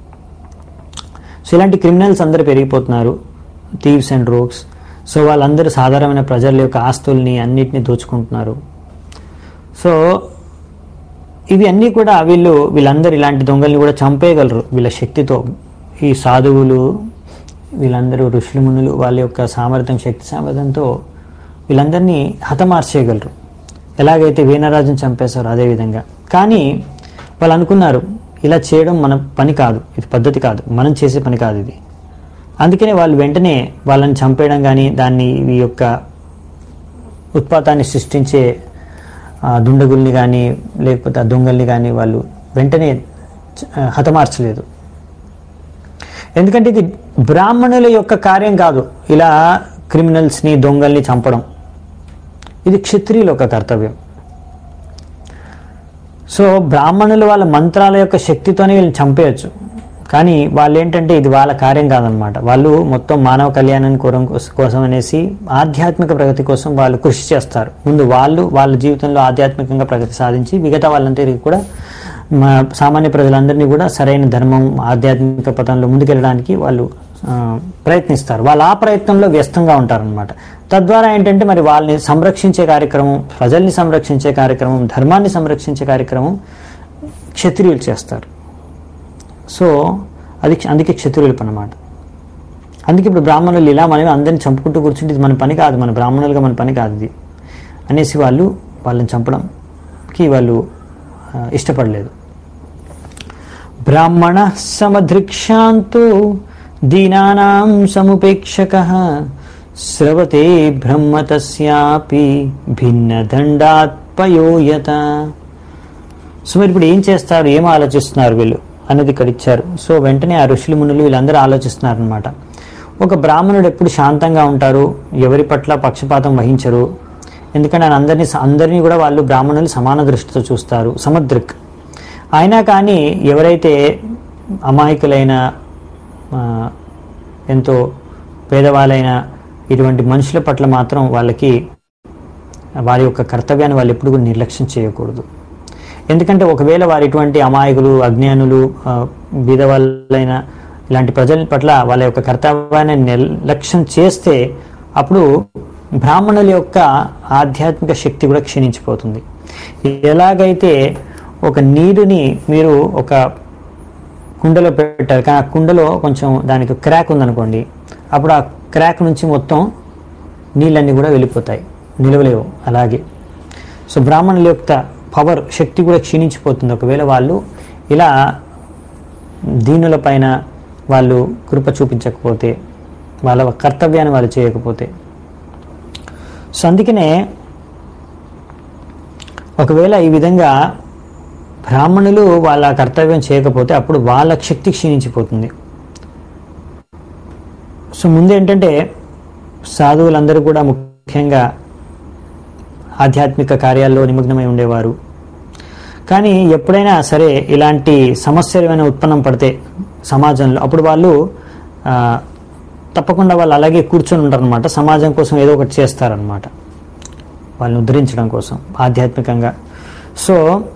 Speaker 1: సో ఇలాంటి క్రిమినల్స్ అందరూ పెరిగిపోతున్నారు థీవ్స్ అండ్ రోగ్స్ సో వాళ్ళందరూ సాధారణమైన ప్రజల యొక్క ఆస్తుల్ని అన్నిటిని దోచుకుంటున్నారు సో ఇవి అన్నీ కూడా వీళ్ళు వీళ్ళందరూ ఇలాంటి దొంగల్ని కూడా చంపేయగలరు వీళ్ళ శక్తితో ఈ సాధువులు వీళ్ళందరూ ఋషులు మునులు వాళ్ళ యొక్క సామర్థ్యం శక్తి సామర్థ్యంతో వీళ్ళందరినీ హతమార్చేయగలరు ఎలాగైతే వీణరాజుని చంపేశారో అదేవిధంగా కానీ వాళ్ళు అనుకున్నారు ఇలా చేయడం మన పని కాదు ఇది పద్ధతి కాదు మనం చేసే పని కాదు ఇది అందుకనే వాళ్ళు వెంటనే వాళ్ళని చంపేయడం కానీ దాన్ని ఈ యొక్క ఉత్పాతాన్ని సృష్టించే ఆ, దుండగుల్ని కానీ లేకపోతే ఆ దొంగల్ని కానీ వాళ్ళు వెంటనే చ- ఆ, హతమార్చలేదు ఎందుకంటే ఇది బ్రాహ్మణుల యొక్క కార్యం కాదు ఇలా క్రిమినల్స్ని దొంగల్ని చంపడం ఇది క్షత్రియుల యొక్క కర్తవ్యం సో బ్రాహ్మణులు వాళ్ళ మంత్రాల యొక్క శక్తితోనే వీళ్ళని చంపేయచ్చు కానీ వాళ్ళు ఏంటంటే ఇది వాళ్ళ కార్యం కాదనమాట వాళ్ళు మొత్తం మానవ కళ్యాణం కోరం కోసం అనేసి ఆధ్యాత్మిక ప్రగతి కోసం వాళ్ళు కృషి చేస్తారు ముందు వాళ్ళు వాళ్ళ జీవితంలో ఆధ్యాత్మికంగా ప్రగతి సాధించి మిగతా వాళ్ళందరికీ కూడా మా సామాన్య ప్రజలందరినీ కూడా సరైన ధర్మం ఆధ్యాత్మిక పథంలో ముందుకెళ్ళడానికి వాళ్ళు ఆ, ప్రయత్నిస్తారు వాళ్ళు ఆ ప్రయత్నంలో వ్యస్తంగా ఉంటారనమాట తద్వారా ఏంటంటే మరి వాళ్ళని సంరక్షించే కార్యక్రమం ప్రజల్ని సంరక్షించే కార్యక్రమం ధర్మాన్ని సంరక్షించే కార్యక్రమం క్షత్రియులు చేస్తారు సో అది అందుకే క్షత్రియుల పని అన్నమాట అందుకే ఇప్పుడు బ్రాహ్మణులు ఇలా మనం అందరిని చంపుకుంటూ కూర్చుంటే ఇది మన పని కాదు మన బ్రాహ్మణులుగా మన పని కాదు ఇది అనేసి వాళ్ళు వాళ్ళని చంపడంకి వాళ్ళు ఆ, ఇష్టపడలేదు బ్రాహ్మణ సమదృక్షాంతో దీనానాం సముపేక్షక స్రవతే బ్రహ్మ తస్యాపి భిన్న దండాత్పయోయత సో మరి ఇప్పుడు ఏం చేస్తారు ఏం ఆలోచిస్తున్నారు వీళ్ళు అనేది ఇక్కడ ఇచ్చారు సో వెంటనే ఆ ఋషులు మునులు వీళ్ళందరూ ఆలోచిస్తున్నారు అనమాట ఒక బ్రాహ్మణుడు ఎప్పుడు శాంతంగా ఉంటారు ఎవరి పట్ల పక్షపాతం వహించరు ఎందుకంటే ఆయన అందరినీ అందరినీ కూడా వాళ్ళు బ్రాహ్మణులు సమాన దృష్టితో చూస్తారు సమదృక్ అయినా కానీ ఎవరైతే అమాయకులైన ఆ, ఎంతో పేదవాళ్ళైన ఇటువంటి మనుషుల పట్ల మాత్రం వాళ్ళకి వారి యొక్క కర్తవ్యాన్ని వాళ్ళు ఎప్పుడు కూడా నిర్లక్ష్యం చేయకూడదు ఎందుకంటే ఒకవేళ వారు ఇటువంటి అమాయకులు అజ్ఞానులు ఆ, బీదవాళ్ళైన ఇలాంటి ప్రజల పట్ల వాళ్ళ యొక్క కర్తవ్యాన్ని నిర్లక్ష్యం చేస్తే అప్పుడు బ్రాహ్మణుల యొక్క ఆధ్యాత్మిక శక్తి కూడా క్షీణించిపోతుంది ఎలాగైతే ఒక నీరుని మీరు ఒక కుండలో పెట్టారు కానీ ఆ కుండలో కొంచెం దానికి క్రాక్ ఉందనుకోండి అప్పుడు ఆ క్రాక్ నుంచి మొత్తం నీళ్ళన్నీ కూడా వెళ్ళిపోతాయి నిలవలేవు అలాగే సో బ్రాహ్మణుల యొక్క పవర్ శక్తి కూడా క్షీణించిపోతుంది ఒకవేళ వాళ్ళు ఇలా దీనుల పైన వాళ్ళు కృప చూపించకపోతే వాళ్ళ కర్తవ్యాన్ని వాళ్ళు చేయకపోతే సో అందుకనే ఒకవేళ ఈ విధంగా బ్రాహ్మణులు వాళ్ళ కర్తవ్యం చేయకపోతే అప్పుడు వాళ్ళ శక్తి క్షీణించిపోతుంది సో ముందు ఏంటంటే సాధువులందరూ కూడా ముఖ్యంగా ఆధ్యాత్మిక కార్యాల్లో నిమగ్నమై ఉండేవారు కానీ ఎప్పుడైనా సరే ఇలాంటి సమస్యలు ఏమైనా ఉత్పన్నం పడితే సమాజంలో అప్పుడు వాళ్ళు ఆ, తప్పకుండా వాళ్ళు అలాగే కూర్చొని ఉంటారనమాట సమాజం కోసం ఏదో ఒకటి చేస్తారనమాట వాళ్ళని ఉద్ధరించడం కోసం ఆధ్యాత్మికంగా so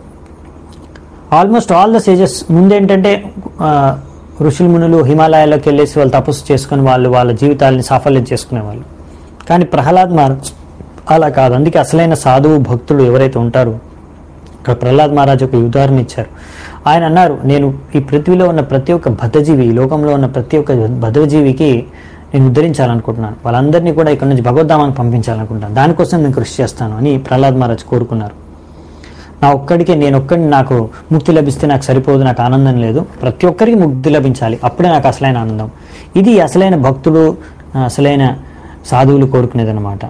Speaker 1: almost all the sages ముందేంటంటే ఆ, ఋషులు మునులు హిమాలయాల్లోకి వెళ్ళేసి వాళ్ళు తపస్సు చేసుకుని వాళ్ళు వాళ్ళ జీవితాలని సాఫల్యం చేసుకునేవాళ్ళు కానీ ప్రహ్లాద్ మహారాజ్ అలా కాదు అందుకే అసలైన సాధువు భక్తులు ఎవరైతే ఉంటారో ఇక్కడ ప్రహ్లాద్ మహారాజ్ ఒక ఉదాహరణ ఇచ్చారు ఆయన అన్నారు నేను ఈ పృథ్వీలో ఉన్న ప్రతి ఒక్క బద్ధజీవి ఈ లోకంలో ఉన్న ప్రతి ఒక్క బద్ధజీవికి నేను ఉద్ధరించాలనుకుంటున్నాను వాళ్ళందరినీ కూడా ఇక్కడ నుంచి భగవద్ధామానికి పంపించాలనుకుంటున్నాను దానికోసం నేను కృషి చేస్తాను అని ప్రహ్లాద్ మహారాజ్ కోరుకున్నారు నా ఒక్కడికి నేను ఒక్కడిని నాకు ముక్తి లభిస్తే నాకు సరిపోదు నాకు ఆనందం లేదు ప్రతి ఒక్కరికి ముక్తి లభించాలి అప్పుడే నాకు అసలైన ఆనందం ఇది అసలైన భక్తులు అసలైన సాధువులు కోరుకునేది అనమాట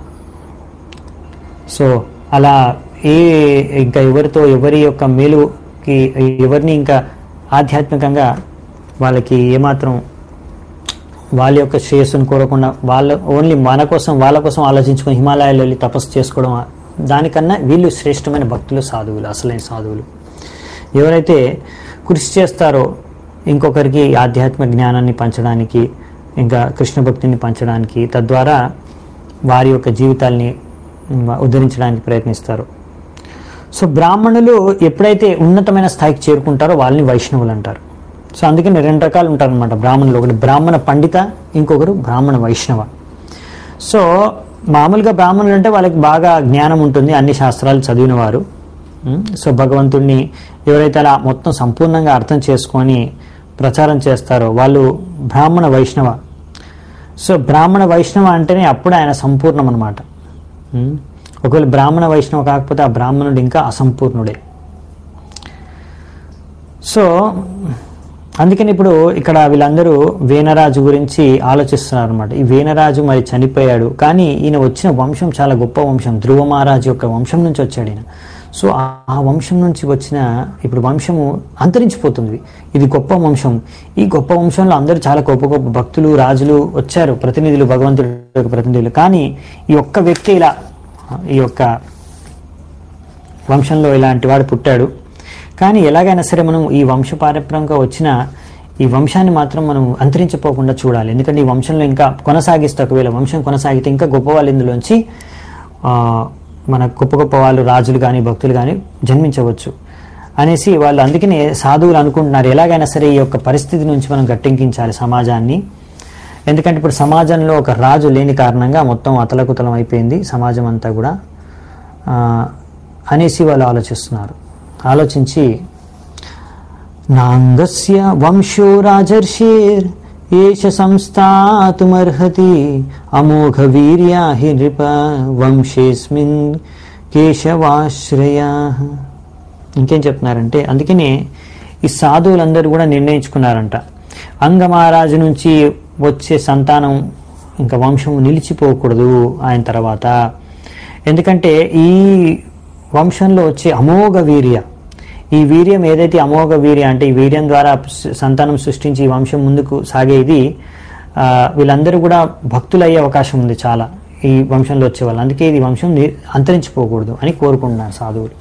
Speaker 1: సో అలా ఏ ఇంకా ఎవరితో ఎవరి యొక్క మేలుకి ఎవరిని ఇంకా ఆధ్యాత్మికంగా వాళ్ళకి ఏమాత్రం వాళ్ళ యొక్క శ్రేయస్సును కోరకుండా వాళ్ళ ఓన్లీ మన కోసం వాళ్ళ కోసం ఆలోచించుకొని హిమాలయాల్లో వెళ్ళి తపస్సు చేసుకోవడం దానికన్నా వీళ్ళు శ్రేష్టమైన భక్తులు సాధువులు అసలైన సాధువులు ఎవరైతే కృషి చేస్తారో ఇంకొకరికి ఆధ్యాత్మిక జ్ఞానాన్ని పంచడానికి ఇంకా కృష్ణ భక్తిని పంచడానికి తద్వారా వారి యొక్క జీవితాల్ని ఉమ్, ఉద్ధరించడానికి ప్రయత్నిస్తారు సో బ్రాహ్మణులు ఎప్పుడైతే ఉన్నతమైన స్థాయికి చేరుకుంటారో వాళ్ళని వైష్ణవులు అంటారు సో అందుకని రెండు రకాలు ఉంటారనమాట బ్రాహ్మణులు ఒకటి బ్రాహ్మణ పండిత ఇంకొకరు బ్రాహ్మణ వైష్ణవ సో మామూలుగా బ్రాహ్మణులు అంటే వాళ్ళకి బాగా జ్ఞానం ఉంటుంది అన్ని శాస్త్రాలు చదివిన వారు ఉమ్, సో భగవంతుణ్ణి ఎవరైతే అలా మొత్తం సంపూర్ణంగా అర్థం చేసుకొని ప్రచారం చేస్తారో వాళ్ళు బ్రాహ్మణ వైష్ణవ సో బ్రాహ్మణ వైష్ణవ అంటేనే అప్పుడు ఆయన సంపూర్ణం అనమాట ఒకవేళ బ్రాహ్మణ వైష్ణవ కాకపోతే ఆ బ్రాహ్మణుడు ఇంకా అసంపూర్ణుడే సో అందుకని ఇప్పుడు ఇక్కడ వీళ్ళందరూ వేనరాజు గురించి ఆలోచిస్తున్నారు అనమాట ఈ వేనరాజు మరి చనిపోయాడు కానీ ఈయన వచ్చిన వంశం చాలా గొప్ప వంశం ధ్రువ మహారాజు యొక్క వంశం నుంచి వచ్చాడు ఈయన సో ఆ ఆ వంశం నుంచి వచ్చిన ఇప్పుడు వంశము అంతరించిపోతుంది ఇది గొప్ప వంశం ఈ గొప్ప వంశంలో అందరూ చాలా గొప్ప గొప్ప భక్తులు రాజులు వచ్చారు ప్రతినిధులు భగవంతుడి యొక్క ప్రతినిధులు కానీ ఈ ఒక్క వ్యక్తి ఇలా ఈ యొక్క వంశంలో ఇలాంటి వాడు పుట్టాడు కానీ ఎలాగైనా సరే మనం ఈ వంశపారంపరంగా వచ్చిన ఈ వంశాన్ని మాత్రం మనం అంతరించిపోకుండా చూడాలి ఎందుకంటే ఈ వంశంలో ఇంకా కొనసాగిస్తే ఒకవేళ వంశం కొనసాగితే ఇంకా గొప్ప వాళ్ళు ఇందులోంచి ఆ, మన గొప్ప గొప్ప వాళ్ళు రాజులు కానీ భక్తులు కానీ జన్మించవచ్చు అనేసి వాళ్ళు అందుకనే సాధువులు అనుకుంటున్నారు ఎలాగైనా సరే ఈ యొక్క పరిస్థితి నుంచి మనం గట్టెంకించాలి సమాజాన్ని ఎందుకంటే ఇప్పుడు సమాజంలో ఒక రాజు లేని కారణంగా మొత్తం అతలకుతలం అయిపోయింది సమాజం అంతా కూడా ఆ, అనేసి వాళ్ళు ఆలోచిస్తున్నారు ఆలోచించి నాంగస్య వంశో రాజర్షేర్ ఏష సంస్థాతుమర్హతి అమోఘ వీర్యా హి నృప వంశేస్మిన్ కేశవాశ్రయా ఇంకేం చెప్తున్నారంటే అందుకనే ఈ సాధువులందరూ కూడా నిర్ణయించుకున్నారంట అంగమహారాజు నుంచి వచ్చే సంతానం ఇంకా వంశం నిలిచిపోకూడదు ఆయన తర్వాత ఎందుకంటే ఈ వంశంలో వచ్చే అమోఘ వీర్య ఈ వీర్యం ఏదైతే అమోఘ వీర్య అంటే ఈ వీర్యం ద్వారా స- సంతానం సృష్టించి ఈ వంశం ముందుకు సాగేది ఆ, వీళ్ళందరూ కూడా భక్తులయ్యే అవకాశం ఉంది చాలా ఈ వంశంలో వచ్చే వాళ్ళు అందుకే ఇది వంశం ని- అంతరించిపోకూడదు అని కోరుకుంటున్నారు సాధువులు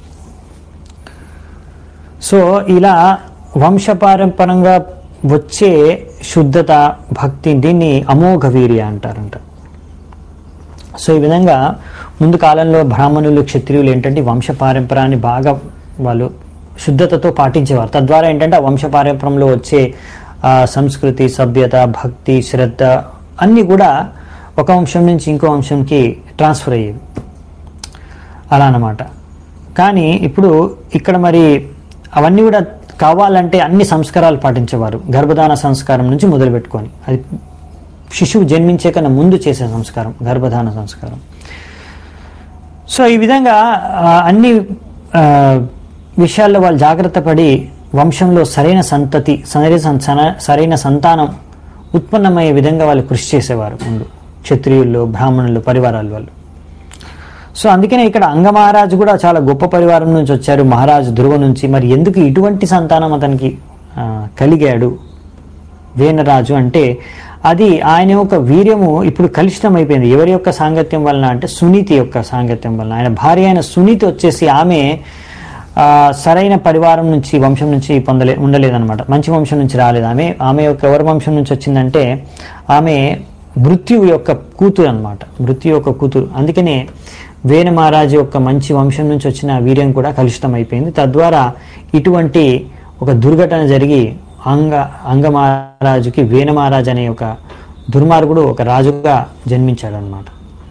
Speaker 1: సో ఇలా వంశపారంపరంగా వచ్చే శుద్ధత భక్తి దీన్ని అమోఘ వీర్య అంటారంట సో ఈ విధంగా ముందు కాలంలో బ్రాహ్మణులు క్షత్రియులు ఏంటంటే ఈ వంశపారంపరాన్ని బాగా వాళ్ళు శుద్ధతతో పాటించేవారు తద్వారా ఏంటంటే ఆ వంశపారంపరంలో వచ్చే ఆ, సంస్కృతి సభ్యత భక్తి శ్రద్ధ అన్నీ కూడా ఒక వంశం నుంచి ఇంకో వంశంకి ట్రాన్స్ఫర్ అయ్యేవి అలా అన్నమాట కానీ ఇప్పుడు ఇక్కడ మరి అవన్నీ కూడా కావాలంటే అన్ని సంస్కారాలు పాటించేవారు గర్భధాన సంస్కారం నుంచి మొదలు పెట్టుకొని అది శిశువు జన్మించే కన్నా ముందు చేసే సంస్కారం గర్భధారణ సంస్కారం సో ఈ విధంగా ఆ, అన్ని ఆ, విషయాల్లో వాళ్ళు జాగ్రత్త పడి వంశంలో సరైన సంతతి సరైన సం- సన- సరైన సంతానం ఉత్పన్నమయ్యే విధంగా వాళ్ళు కృషి చేసేవారు ముందు క్షత్రియుల్లో బ్రాహ్మణులు పరివారాల వాళ్ళు సో అందుకనే ఇక్కడ అంగమహారాజు కూడా చాలా గొప్ప పరివారం నుంచి వచ్చారు మహారాజు ధ్రువ నుంచి మరి ఎందుకు ఇటువంటి సంతానం అతనికి ఆ, కలిగాడు వేనరాజు అంటే అది ఆయన యొక్క వీర్యము ఇప్పుడు కలుషితం అయిపోయింది ఎవరి యొక్క సాంగత్యం వలన అంటే సునీతి యొక్క సాంగత్యం వలన ఆయన భార్య అయిన సునీతి వచ్చేసి ఆమె ఆ, సరైన పరివారం నుంచి వంశం నుంచి పొందలే ఉండలేదన్నమాట మంచి వంశం నుంచి రాలేదు ఆమె ఆమె యొక్క ఎవరి వంశం నుంచి వచ్చిందంటే ఆమె మృత్యువు యొక్క కూతురు అన్నమాట మృత్యు యొక్క కూతురు అందుకనే వేణ మహారాజు యొక్క మంచి వంశం నుంచి వచ్చిన వీర్యం కూడా కలుషితం అయిపోయింది తద్వారా ఇటువంటి ఒక దుర్ఘటన జరిగి అంగ అంగ మహారాజుకి వేణ మహారాజు అనే ఒక దుర్మార్గుడు ఒక రాజుగా జన్మించాడు అనమాట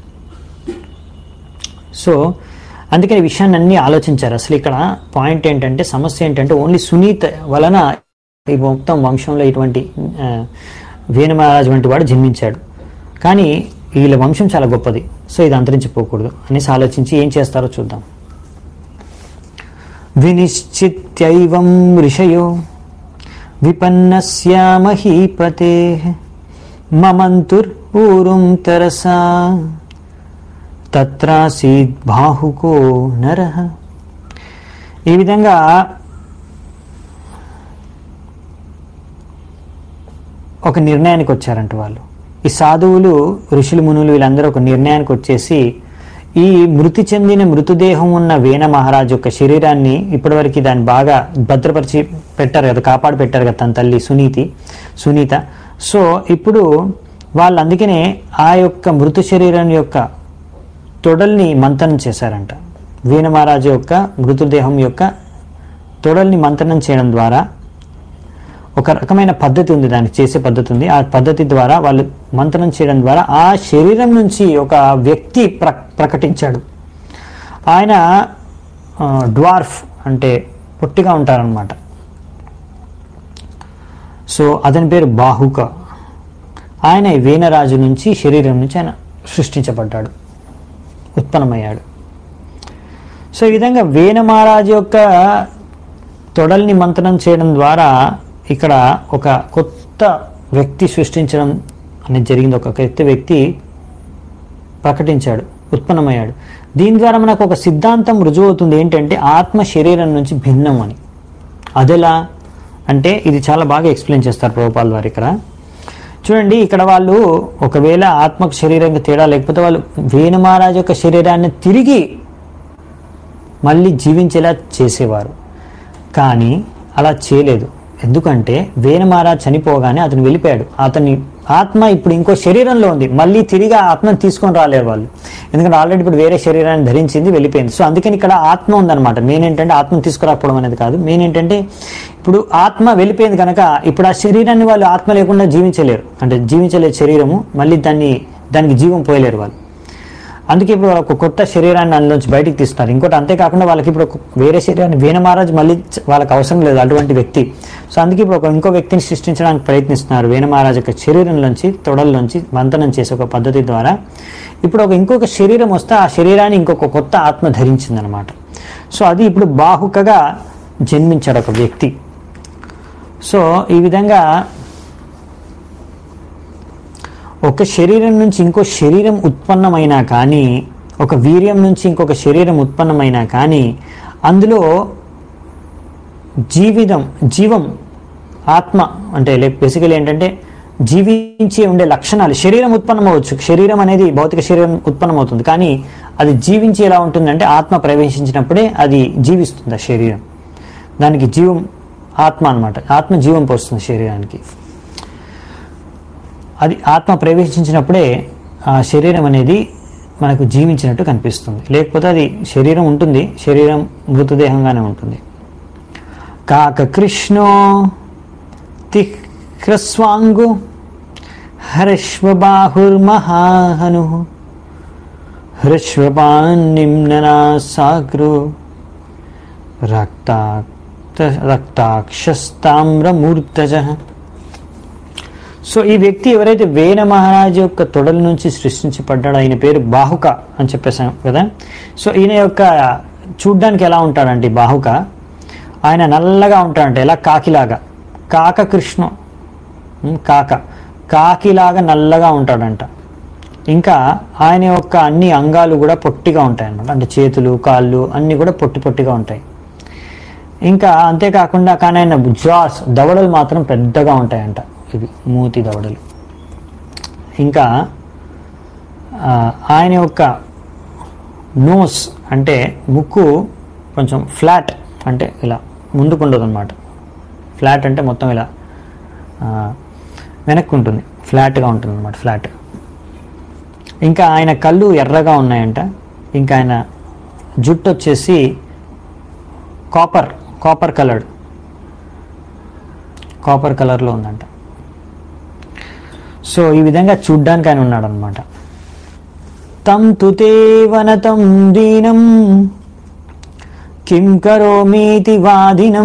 Speaker 1: సో అందుకని ఈ విషయాన్ని అన్ని ఆలోచించారు అసలు ఇక్కడ పాయింట్ ఏంటంటే సమస్య ఏంటంటే ఓన్లీ సునీత వలన ఈ మొత్తం వంశంలో ఇటువంటి ఆ, వేణ మహారాజు వంటి వాడు జన్మించాడు కానీ వీళ్ళ వంశం చాలా గొప్పది సో ఇది అంతరించిపోకూడదు అనేసి ఆలోచించి ఏం చేస్తారో చూద్దాం వినిశ్చిత్యైవం ఋషయో విపన్నస్య మహీపతే మమంతుర్ ఊరుం తరసా తత్రాసీద్ బాహుకో నర ఈ విధంగా ఒక నిర్ణయానికి వచ్చారంట వాళ్ళు ఈ సాధువులు ఋషులు మునులు వీళ్ళందరూ ఒక నిర్ణయానికి వచ్చేసి ఈ మృతి చెందిన మృతదేహం ఉన్న వేణ మహారాజు యొక్క శరీరాన్ని ఇప్పటివరకు దాన్ని బాగా భద్రపరిచి పెట్టారు కదా కాపాడి పెట్టారు కదా తన తల్లి సునీతి సునీత సో ఇప్పుడు వాళ్ళు అందుకనే ఆ యొక్క మృత శరీరం యొక్క తొడల్ని మంతనం చేశారంట వీణ మహారాజు యొక్క మృతదేహం యొక్క తొడల్ని మంతనం చేయడం ద్వారా ఒక రకమైన పద్ధతి ఉంది దానికి చేసే పద్ధతి ఉంది ఆ పద్ధతి ద్వారా వాళ్ళు మంత్రం చేయడం ద్వారా ఆ శరీరం నుంచి ఒక వ్యక్తి ప్ర ప్రకటించాడు ఆయన ఆ, డ్వార్ఫ్ అంటే పొట్టిగా ఉంటారనమాట సో అతని పేరు బాహుక ఆయన ఈ వీణరాజు నుంచి శరీరం నుంచి ఆయన సృష్టించబడ్డాడు ఉత్పన్నమయ్యాడు సో ఈ విధంగా వేణ మహారాజు యొక్క తొడల్ని మంత్రం చేయడం ద్వారా ఇక్కడ ఒక కొత్త వ్యక్తి సృష్టించడం అనేది జరిగింది ఒక కొత్త వ్యక్తి ప్రకటించాడు ఉత్పన్నమయ్యాడు దీని ద్వారా మనకు ఒక సిద్ధాంతం రుజువు అవుతుంది ఏంటంటే ఆత్మ శరీరం నుంచి భిన్నం అని అదెలా అంటే ఇది చాలా బాగా ఎక్స్ప్లెయిన్ చేస్తారు ప్రభుపాల్ వారు ఇక్కడ చూడండి ఇక్కడ వాళ్ళు ఒకవేళ ఆత్మకు శరీరంకి తేడా లేకపోతే వాళ్ళు వేణు మహారాజు యొక్క శరీరాన్ని తిరిగి మళ్ళీ జీవించేలా చేసేవారు కానీ అలా చేయలేదు ఎందుకంటే వేణ మహారాజ్ చనిపోగానే అతను వెళ్ళిపోయాడు అతని ఆత్మ ఇప్పుడు ఇంకో శరీరంలో ఉంది మళ్ళీ తిరిగి ఆ ఆత్మను తీసుకొని రాలేరు వాళ్ళు ఎందుకంటే ఆల్రెడీ ఇప్పుడు వేరే శరీరాన్ని ధరించింది వెళ్ళిపోయింది సో అందుకని ఇక్కడ ఆత్మ ఉందన్నమాట మెయిన్ ఏంటంటే ఆత్మ తీసుకురాకపోవడం అనేది కాదు మెయిన్ ఏంటంటే ఇప్పుడు ఆత్మ వెళ్ళిపోయింది కనుక ఇప్పుడు ఆ శరీరాన్ని వాళ్ళు ఆత్మ లేకుండా జీవించలేరు అంటే జీవించలేరు శరీరము మళ్ళీ దాన్ని దానికి జీవం పోయలేరు వాళ్ళు అందుకే ఇప్పుడు వాళ్ళకు కొత్త శరీరాన్ని అందులోంచి బయటికి తీస్తున్నారు ఇంకోటి అంతేకాకుండా వాళ్ళకి ఇప్పుడు ఒక వేరే శరీరాన్ని వీణ మహారాజ్ మళ్ళీ చ- వాళ్ళకి అవసరం లేదు అటువంటి వ్యక్తి సో అందుకే ఇప్పుడు ఒక ఇంకో వ్యక్తిని సృష్టించడానికి ప్రయత్నిస్తున్నారు వీణ మహారాజ్ యొక్క శరీరంలోంచి తొడల్లోంచి మంతనం చేసే ఒక పద్ధతి ద్వారా ఇప్పుడు ఒక ఇంకొక శరీరం వస్తే ఆ శరీరాన్ని ఇంకొక కొత్త ఆత్మ ధరించిందనమాట సో అది ఇప్పుడు బాహుకగా జన్మించాడు ఒక వ్యక్తి సో ఈ విధంగా ఒక శరీరం నుంచి ఇంకో శరీరం ఉత్పన్నమైనా కానీ ఒక వీర్యం నుంచి ఇంకొక శరీరం ఉత్పన్నమైనా కానీ అందులో జీవితం జీవం ఆత్మ అంటే లైక్ బేసికలీ ఏంటంటే జీవించి ఉండే లక్షణాలు శరీరం ఉత్పన్నమవచ్చు శరీరం అనేది భౌతిక శరీరం ఉత్పన్నమవుతుంది కానీ అది జీవించి ఎలా ఉంటుందంటే ఆత్మ ప్రవేశించినప్పుడే అది జీవిస్తుంది ఆ శరీరం దానికి జీవం ఆత్మ అన్నమాట ఆత్మ జీవం పోస్తుంది శరీరానికి అది ఆత్మ ప్రవేశించినప్పుడే ఆ శరీరం అనేది మనకు జీవించినట్టు కనిపిస్తుంది లేకపోతే అది శరీరం ఉంటుంది శరీరం మృతదేహంగానే ఉంటుంది కాక కృష్ణో తిహ్రస్వాంగు హర్ష్వబాహుర్మహాహను హృష్వపాన్నిమ్ననా సాగ్రో రక్తాక్త రక్తాక్షస్తామ్రమూర్తజ సో ఈ వ్యక్తి ఎవరైతే వేణ మహారాజు యొక్క తొడల నుంచి సృష్టించబడ్డాడో ఆయన పేరు బాహుక అని చెప్పేసాం కదా సో ఈయన యొక్క చూడ్డానికి ఎలా ఉంటాడంటే ఈ బాహుక ఆయన నల్లగా ఉంటాడంట ఎలా కాకిలాగా కాక కృష్ణ ఉమ్, కాక కాకిలాగా నల్లగా ఉంటాడంట ఇంకా ఆయన యొక్క అన్ని అంగాలు కూడా పొట్టిగా ఉంటాయి అన్నమాట అంటే చేతులు కాళ్ళు అన్నీ కూడా పొట్టి పొట్టిగా ఉంటాయి ఇంకా అంతేకాకుండా కానీ ఆయన జాస్ దవడలు మాత్రం పెద్దగా ఉంటాయంట ఇవి మూతి దవడలు ఇంకా ఆ, ఆయన యొక్క నోస్ అంటే ముక్కు కొంచెం ఫ్లాట్ అంటే ఇలా ముందుకు ఉండదు అనమాట ఫ్లాట్ అంటే మొత్తం ఇలా ఆ, వెనక్కి ఉంటుంది ఫ్లాట్గా ఉంటుంది అనమాట ఫ్లాట్ ఇంకా ఆయన కళ్ళు ఎర్రగా ఉన్నాయంట ఇంకా ఆయన జుట్టు వచ్చేసి కాపర్ కాపర్ కలర్డ్ కాపర్ కలర్లో ఉందంట సో ఈ విధంగా చూడ్డానికి ఆయన ఉన్నాడు అనమాట తం తుతే వనతం దీనం కిం కరోమీతి వాదినం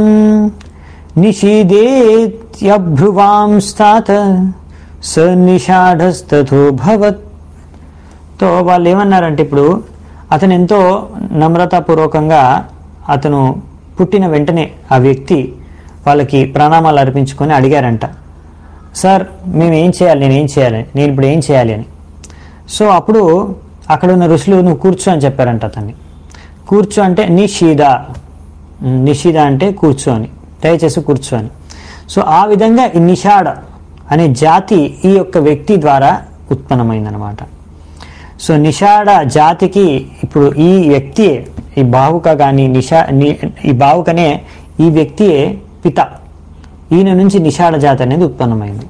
Speaker 1: నిషీదేత్యభ్రువాంస్తాత స నిషాఢస్తథో భవత్ తో వాళ్ళు ఏమన్నారంటే ఇప్పుడు అతను ఎంతో నమ్రతాపూర్వకంగా అతను పుట్టిన వెంటనే ఆ వ్యక్తి వాళ్ళకి ప్రణామాలు అర్పించుకొని అడిగారంట సార్ మేము ఏం చేయాలి నేను ఏం చేయాలి నేను ఇప్పుడు ఏం చేయాలి అని సో అప్పుడు అక్కడ ఉన్న ఋషులు నువ్వు కూర్చో అని చెప్పారంట అతన్ని కూర్చో అంటే నిషీద ఉమ్, నిషీద అంటే కూర్చో అని దయచేసి కూర్చో అని సో ఆ విధంగా ఈ నిషాడ అనే జాతి ఈ యొక్క వ్యక్తి ద్వారా ఉత్పన్నమైందనమాట సో నిషాడ జాతికి ఇప్పుడు ఈ వ్యక్తియే ఈ బావుక కానీ నిషా ని- ఈ బావుకనే ఈ వ్యక్తియే పిత ఈయన నుంచి నిషాడ జాతి అనేది ఉత్పన్నమైంది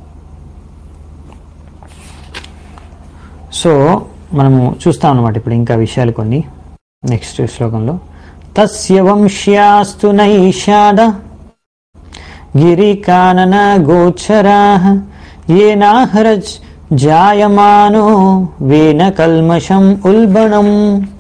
Speaker 1: సో మనము చూస్తాం అన్నమాట ఇప్పుడు ఇంకా విషయాలు కొన్ని నెక్స్ట్ శ్లోకంలో తస్య వంశ్యాస్తు నైషాద గిరికానన గోచరా ఏనాహరజ్ జాయమానో వేన కల్మషం ఉల్బణం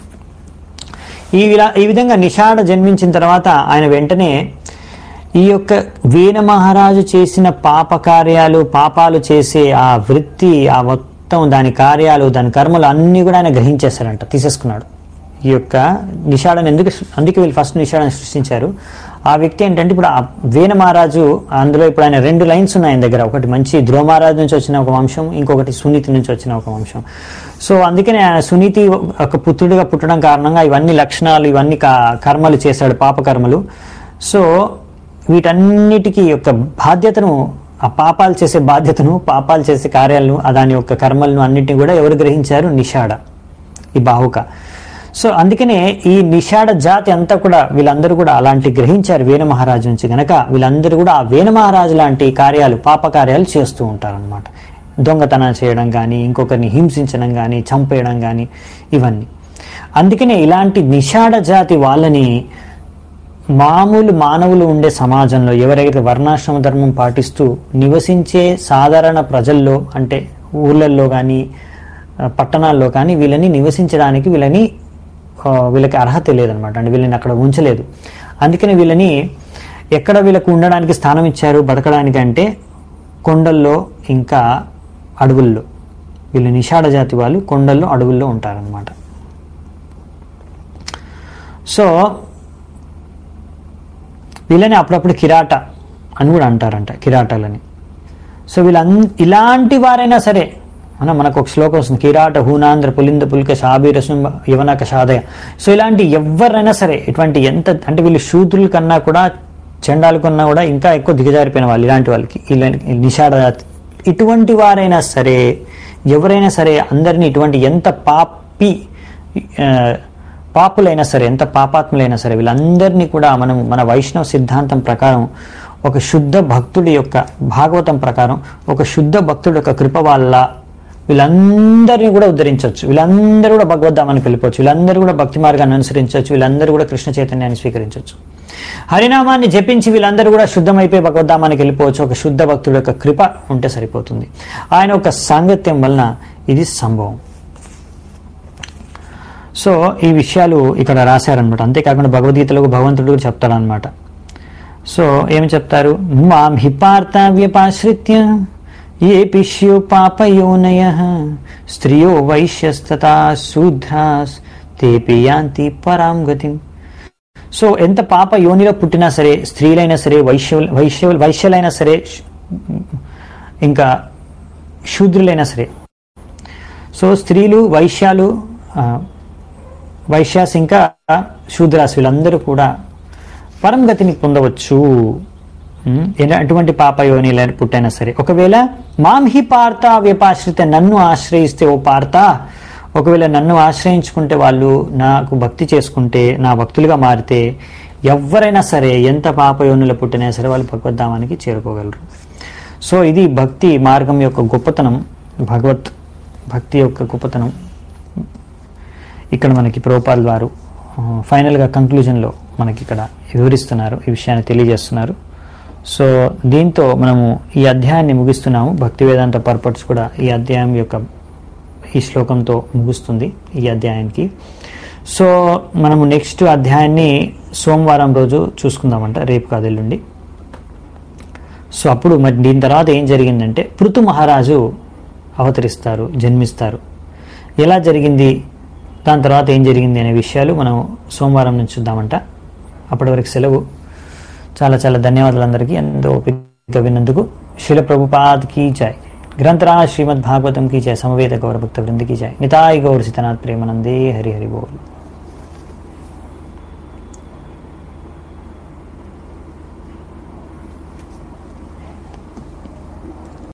Speaker 1: ఈ విలా ఈ విధంగా నిషాడ జన్మించిన తర్వాత ఆయన వెంటనే ఈ యొక్క వీణ మహారాజు చేసిన పాప కార్యాలు పాపాలు చేసే ఆ వృత్తి ఆ మొత్తం దాని కార్యాలు దాని కర్మలు అన్నీ కూడా ఆయన గ్రహించేశారంట తీసేసుకున్నాడు ఈ యొక్క నిషాడని ఎందుకు అందుకే వీళ్ళు ఫస్ట్ నిషాడని సృష్టించారు ఆ వ్యక్తి ఏంటంటే ఇప్పుడు ఆ వీణ మహారాజు అందులో ఇప్పుడు ఆయన రెండు లైన్స్ ఉన్నాయి ఆయన దగ్గర ఒకటి మంచి ధ్రువ మహారాజు నుంచి వచ్చిన ఒక వంశం ఇంకొకటి సునీతి నుంచి వచ్చిన ఒక వంశం సో అందుకనే ఆయన సునీతి ఒక పుత్రుడిగా పుట్టడం కారణంగా ఇవన్నీ లక్షణాలు ఇవన్నీ కా- కర్మలు చేశాడు పాప కర్మలు సో వీటన్నిటికీ యొక్క బాధ్యతను ఆ పాపాలు చేసే బాధ్యతను పాపాలు చేసే కార్యాలను ఆ దాని యొక్క కర్మలను అన్నిటిని కూడా ఎవరు గ్రహించారు నిషాడ ఈ బాహుక సో అందుకనే ఈ నిషాడ జాతి అంతా కూడా వీళ్ళందరూ కూడా అలాంటి గ్రహించారు వేణ మహారాజు నుంచి గనక వీళ్ళందరూ కూడా ఆ వేణ మహారాజు లాంటి కార్యాలు పాప కార్యాలు చేస్తూ ఉంటారన్నమాట దొంగతనం చేయడం కానీ ఇంకొకరిని హింసించడం కానీ చంపేయడం కానీ ఇవన్నీ అందుకనే ఇలాంటి నిషాడ జాతి వాళ్ళని మామూలు మానవులు ఉండే సమాజంలో ఎవరైతే వర్ణాశ్రమ ధర్మం పాటిస్తూ నివసించే సాధారణ ప్రజల్లో అంటే ఊళ్ళల్లో కానీ పట్టణాల్లో కానీ వీళ్ళని నివసించడానికి వీళ్ళని ఆ, వీళ్ళకి అర్హత లేదనమాట అంటే వీళ్ళని అక్కడ ఉంచలేదు అందుకని వీళ్ళని ఎక్కడ వీళ్ళకు ఉండడానికి స్థానం ఇచ్చారు బతకడానికి అంటే కొండల్లో ఇంకా అడవుల్లో వీళ్ళు నిషాడ జాతి వాళ్ళు కొండల్లో అడవుల్లో ఉంటారనమాట సో వీళ్ళని అప్పుడప్పుడు కిరాట అని కూడా అంటారంట కిరాటాలని సో వీళ్ళం ఇలాంటి వారైనా సరే మన మనకు ఒక శ్లోకం వస్తుంది కిరాట హూనాంధ్ర పులింద పులిక శాబీరసం యవనక శాదయ సో ఇలాంటి ఎవరైనా సరే ఇటువంటి ఎంత అంటే వీళ్ళు శూద్రుల కన్నా కూడా చండాల కన్నా కూడా ఇంకా ఎక్కువ దిగజారిపోయిన వాళ్ళు ఇలాంటి వాళ్ళకి ఇలాంటి నిషాడ జాతి ఇటువంటి వారైనా సరే ఎవరైనా సరే అందరినీ ఇటువంటి ఎంత పాపి ఆ, పాపులైనా సరే ఎంత పాపాత్ములైనా సరే వీళ్ళందరినీ కూడా మనం మన వైష్ణవ సిద్ధాంతం ప్రకారం ఒక శుద్ధ భక్తుడి యొక్క భాగవతం ప్రకారం ఒక శుద్ధ భక్తుడి యొక్క కృప వల్ల వీళ్ళందరినీ కూడా ఉద్ధరించవచ్చు వీళ్ళందరూ కూడా భగవద్ధామానికి వెళ్ళిపోవచ్చు వీళ్ళందరూ కూడా భక్తి మార్గాన్ని అనుసరించవచ్చు వీళ్ళందరూ కూడా కృష్ణ చైతన్యాన్ని స్వీకరించవచ్చు హరినామాన్ని జపించి వీళ్ళందరూ కూడా శుద్ధమైపోయి భగవద్ధామానికి వెళ్ళిపోవచ్చు ఒక శుద్ధ భక్తుడి యొక్క కృప ఉంటే సరిపోతుంది ఆయన ఒక సాంగత్యం వలన ఇది సంభవం సో ఈ విషయాలు ఇక్కడ రాశారనమాట అంతేకాకుండా భగవద్గీతలో భగవంతుడు కూడా చెప్తాడనమాట సో ఏమి చెప్తారు మాం హిపార్త వ్యపాశ్రిత్య ఏ పిష్యు పాపయోనయ స్త్రియో వైశ్యస్తథా శూద్రాస్ తేపి యాంతి పరాం గతిం సో ఎంత పాప యోనిలో పుట్టినా సరే స్త్రీలైనా సరే వైశ్య వైశ్య వైశ్యులైనా సరే శ్- ఇంకా శూద్రులైనా సరే సో స్త్రీలు వైశ్యాలు ఆ, వైశ్యాస్ ఇంకా శూద్రాస్ వీళ్ళందరూ కూడా పరంగతిని పొందవచ్చు ఉమ్, ఎలా- ఎటువంటి పాప యోనిల పుట్టైనా సరే ఒకవేళ మాం హి పార్త వ్యపాశ్రిత నన్ను ఆశ్రయిస్తే ఓ పార్త ఒకవేళ నన్ను ఆశ్రయించుకుంటే వాళ్ళు నాకు భక్తి చేసుకుంటే నా భక్తులుగా మారితే ఎవరైనా సరే ఎంత పాప యోనుల పుట్టినా సరే వాళ్ళు భగవద్ధామానికి చేరుకోగలరు సో ఇది భక్తి మార్గం యొక్క గొప్పతనం భగవత్ భక్తి యొక్క గొప్పతనం ఇక్కడ మనకి ప్రోపాల్ వారు ఆ, ఫైనల్గా కంక్లూజన్లో మనకి ఇక్కడ వివరిస్తున్నారు ఈ విషయాన్ని తెలియజేస్తున్నారు సో దీంతో మనము ఈ అధ్యాయాన్ని ముగిస్తున్నాము భక్తి వేదాంత పర్పట్స్ కూడా ఈ అధ్యాయం యొక్క ఈ శ్లోకంతో ముగుస్తుంది ఈ అధ్యాయానికి సో మనము నెక్స్ట్ అధ్యాయాన్ని సోమవారం రోజు చూసుకుందామంట రేపు కాదు ఎల్లుండి సో అప్పుడు మరి దీని తర్వాత ఏం జరిగిందంటే పృథు మహారాజు అవతరిస్తారు జన్మిస్తారు ఎలా జరిగింది దాని తర్వాత ఏం జరిగింది అనే విషయాలు మనం సోమవారం నుంచి చూద్దామంట అప్పటి వరకు సెలవు చాలా చాలా ధన్యవాదాలు అందరికీ ఎంతో ఓపిక విన్నందుకు శిల ప్రభుపాద్ కీ జాయ్ గ్రంథరా శ్రీమద్ భాగవతం కీ జాయ్ సమవేత గౌరభక్త వృంది కీ జాయ్ నితాయి గౌర సితనాథ్ ప్రేమనందే హరి హరి బోల్